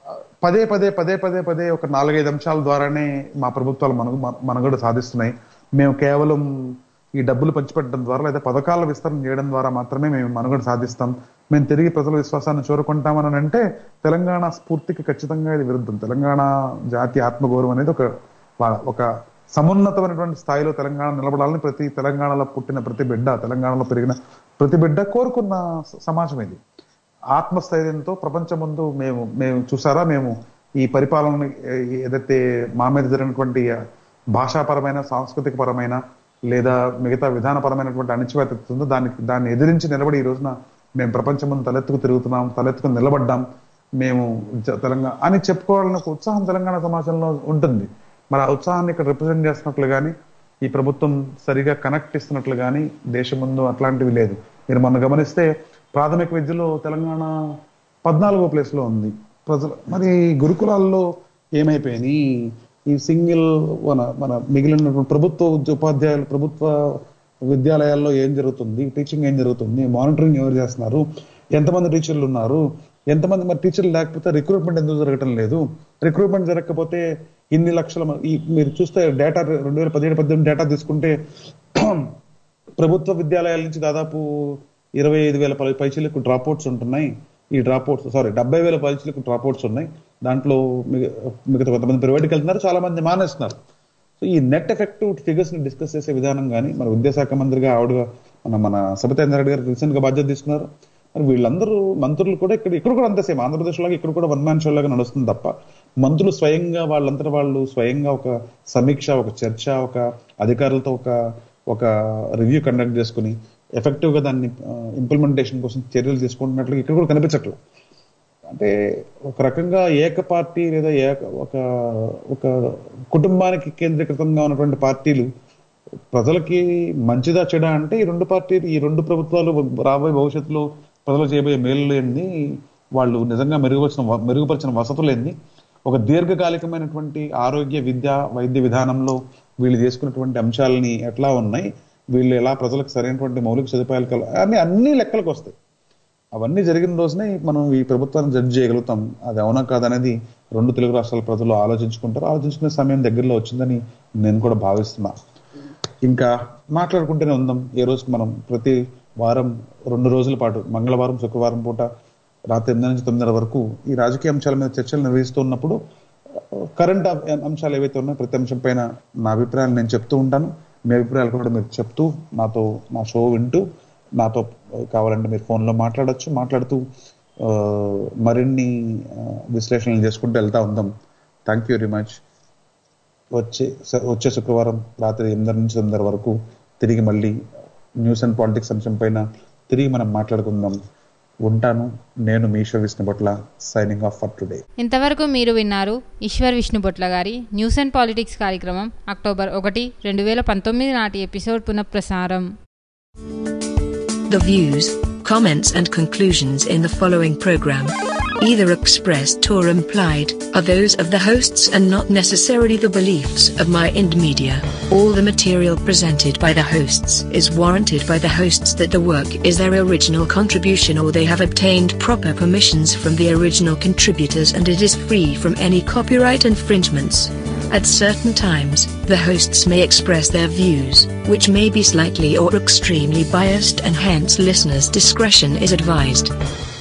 D: పదే పదే పదే పదే పదే ఒక నాలుగైదు అంశాల ద్వారానే మా ప్రభుత్వాలు మనగు మన- మనుగడ సాధిస్తున్నాయి మేము కేవలం ఈ డబ్బులు పంచిపెట్టడం ద్వారా లేదా పథకాల విస్తరణ చేయడం ద్వారా మాత్రమే మేము మనుగడ సాధిస్తాం మేము తిరిగి ప్రజల విశ్వాసాన్ని చూరుకుంటామని అంటే తెలంగాణ స్ఫూర్తికి ఖచ్చితంగా ఇది విరుద్ధం తెలంగాణ జాతి ఆత్మగౌరవం అనేది ఒక వా- ఒక సమున్నతమైనటువంటి స్థాయిలో తెలంగాణ నిలబడాలని ప్రతి తెలంగాణలో పుట్టిన ప్రతి బిడ్డ తెలంగాణలో పెరిగిన ప్రతి బిడ్డ కోరుకున్న స- సమాజం ఇది ఆత్మస్థైర్యంతో ప్రపంచం ముందు మేము మేము చూసారా మేము ఈ పరిపాలన ఏదైతే మా మీద జరిగినటువంటి భాషాపరమైన సాంస్కృతిక పరమైన లేదా మిగతా విధానపరమైనటువంటి అణిచివేత ఉందో దానికి దాన్ని ఎదిరించి నిలబడి ఈ రోజున మేము ప్రపంచం ముందు తలెత్తుకు తిరుగుతున్నాం తలెత్తుకు నిలబడ్డాం మేము జ- తెలంగాణ అని చెప్పుకోవాలన్న ఒక ఉత్సాహం తెలంగాణ సమాజంలో ఉంటుంది మరి ఆ ఉత్సాహాన్ని ఇక్కడ రిప్రజెంట్ చేస్తున్నట్లు కానీ ఈ ప్రభుత్వం సరిగా కనెక్ట్ ఇస్తున్నట్లు కానీ దేశం ముందు అట్లాంటివి లేదు మీరు మొన్న గమనిస్తే ప్రాథమిక విద్యలో తెలంగాణ పద్నాలుగో ప్లేస్ లో ఉంది ప్రజలు మరి గురుకులాల్లో ఏమైపోయినాయి ఈ సింగిల్ మన మన మిగిలిన ప్రభుత్వ ఉద్య- ఉపాధ్యాయులు ప్రభుత్వ విద్యాలయాల్లో ఏం జరుగుతుంది టీచింగ్ ఏం జరుగుతుంది మానిటరింగ్ ఎవరు చేస్తున్నారు ఎంతమంది టీచర్లు ఉన్నారు ఎంతమంది మరి టీచర్లు లేకపోతే రిక్రూట్మెంట్ ఎందుకు జరగటం లేదు రిక్రూట్మెంట్ జరగకపోతే ఇన్ని లక్షల మ- ఈ మీరు చూస్తే డేటా రెండు వేల పదిహేడు పద్దెనిమిది డేటా తీసుకుంటే ప్రభుత్వ విద్యాలయాల నుంచి దాదాపు ఇరవై ఐదు వేల పై- పైచీలకు డ్రాప్ అవుట్స్ ఉంటున్నాయి ఈ డ్రాప్ అవుట్స్ సారీ డెబ్బై వేల పైచీలకు డ్రాప్ అవుట్స్ ఉన్నాయి దాంట్లో మిగ- మిగతా కొంతమంది ప్రైవేట్కి వెళ్తున్నారు చాలా మంది మానేస్తున్నారు సో ఈ నెట్ ఎఫెక్టివ్ ఫిగర్స్ ని డిస్కస్ చేసే విధానం కానీ మన విద్యాశాఖ మంత్రిగా ఆవిడ మన మన సబితేంద్ర రెడ్డి గారు రీసెంట్ గా బాధ్యత తీసుకున్నారు మరి వీళ్ళందరూ మంత్రులు కూడా ఇక్కడ ఇక్కడ కూడా అంతే సేమ్ ఆంధ్రప్రదేశ్ లాగా ఇక్కడ కూడా వన్ మ్యాన్ షో లాగా నడుస్తుంది తప్ప మంత్రులు స్వయంగా వాళ్ళంతటా వాళ్ళు స్వయంగా ఒక సమీక్ష ఒక చర్చ ఒక అధికారులతో ఒక ఒక రివ్యూ కండక్ట్ చేసుకుని ఎఫెక్టివ్ గా దాన్ని ఇంప్లిమెంటేషన్ కోసం చర్యలు తీసుకుంటున్నట్లు ఇక్కడ కూడా కనిపించట్లేదు అంటే ఒక రకంగా ఏక పార్టీ లేదా ఏక ఒక ఒక కుటుంబానికి కేంద్రీకృతంగా ఉన్నటువంటి పార్టీలు ప్రజలకి మంచిదా చెడా అంటే ఈ రెండు పార్టీలు ఈ రెండు ప్రభుత్వాలు రాబోయే భవిష్యత్తులో ప్రజలు చేయబోయే మేలు ఏంది వాళ్ళు నిజంగా మెరుగుపరిచిన వ- మెరుగుపరిచిన వసతులు ఏంది ఒక దీర్ఘకాలికమైనటువంటి ఆరోగ్య విద్య వైద్య విధానంలో వీళ్ళు చేసుకున్నటువంటి అంశాలని ఎట్లా ఉన్నాయి వీళ్ళు ఎలా ప్రజలకు సరైనటువంటి మౌలిక సదుపాయాలు కల అన్ని అన్ని లెక్కలకు వస్తాయి అవన్నీ జరిగిన రోజునే మనం ఈ ప్రభుత్వాన్ని జడ్జి చేయగలుగుతాం అది అవునా కాదనేది రెండు తెలుగు రాష్ట్రాల ప్రజలు ఆలోచించుకుంటారు ఆలోచించుకునే సమయం దగ్గరలో వచ్చిందని నేను కూడా భావిస్తున్నా ఇంకా మాట్లాడుకుంటూనే ఉందాం ఏ రోజుకి మనం ప్రతి వారం రెండు రోజుల పాటు మంగళవారం శుక్రవారం పూట రాత్రి ఎనిమిది నుంచి తొమ్మిదిన్నర వరకు ఈ రాజకీయ అంశాల మీద చర్చలు నిర్వహిస్తూ ఉన్నప్పుడు కరెంట్ అంశాలు ఏవైతే ఉన్నాయో ప్రతి అంశం పైన నా అభిప్రాయాలు నేను చెప్తూ ఉంటాను మీ అభిప్రాయాలు కూడా మీరు చెప్తూ నాతో నా షో వింటూ నాతో కావాలంటే మీరు ఫోన్లో మాట్లాడొచ్చు మాట్లాడుతూ ఆ, మరిన్ని ఆ, విశ్లేషణలు చేసుకుంటూ వెళ్తా ఉందాం థ్యాంక్ యూ వెరీ మచ్ వచ్చే స- వచ్చే శుక్రవారం రాత్రి ఎనిమిది నుంచి తొమ్మిది వరకు తిరిగి మళ్ళీ న్యూస్ అండ్ పాలిటిక్స్ అంశం పైన తిరిగి మనం మాట్లాడుకుందాం ఉంటాను నేను మీషో విష్ణు పట్ల సైనింగ్ ఆఫ్ ఫర్ టుడే
C: ఇంతవరకు మీరు విన్నారు ఈశ్వర్ విష్ణుబొట్ల గారి న్యూస్ అండ్ పాలిటిక్స్ కార్యక్రమం అక్టోబర్ ఒకటి రెండు వేల పంతొమ్మిది నాటి ఎపిసోడ్ పునఃప్రసారం
F: The views, comments, and conclusions in the following program, either expressed or implied, are those of the hosts and not necessarily the beliefs of My Ind Media. All the material presented by the hosts is warranted by the hosts that the work is their original contribution or they have obtained proper permissions from the original contributors and it is free from any copyright infringements. At certain times, the hosts may express their views, which may be slightly or extremely biased, and hence listeners' discretion is advised.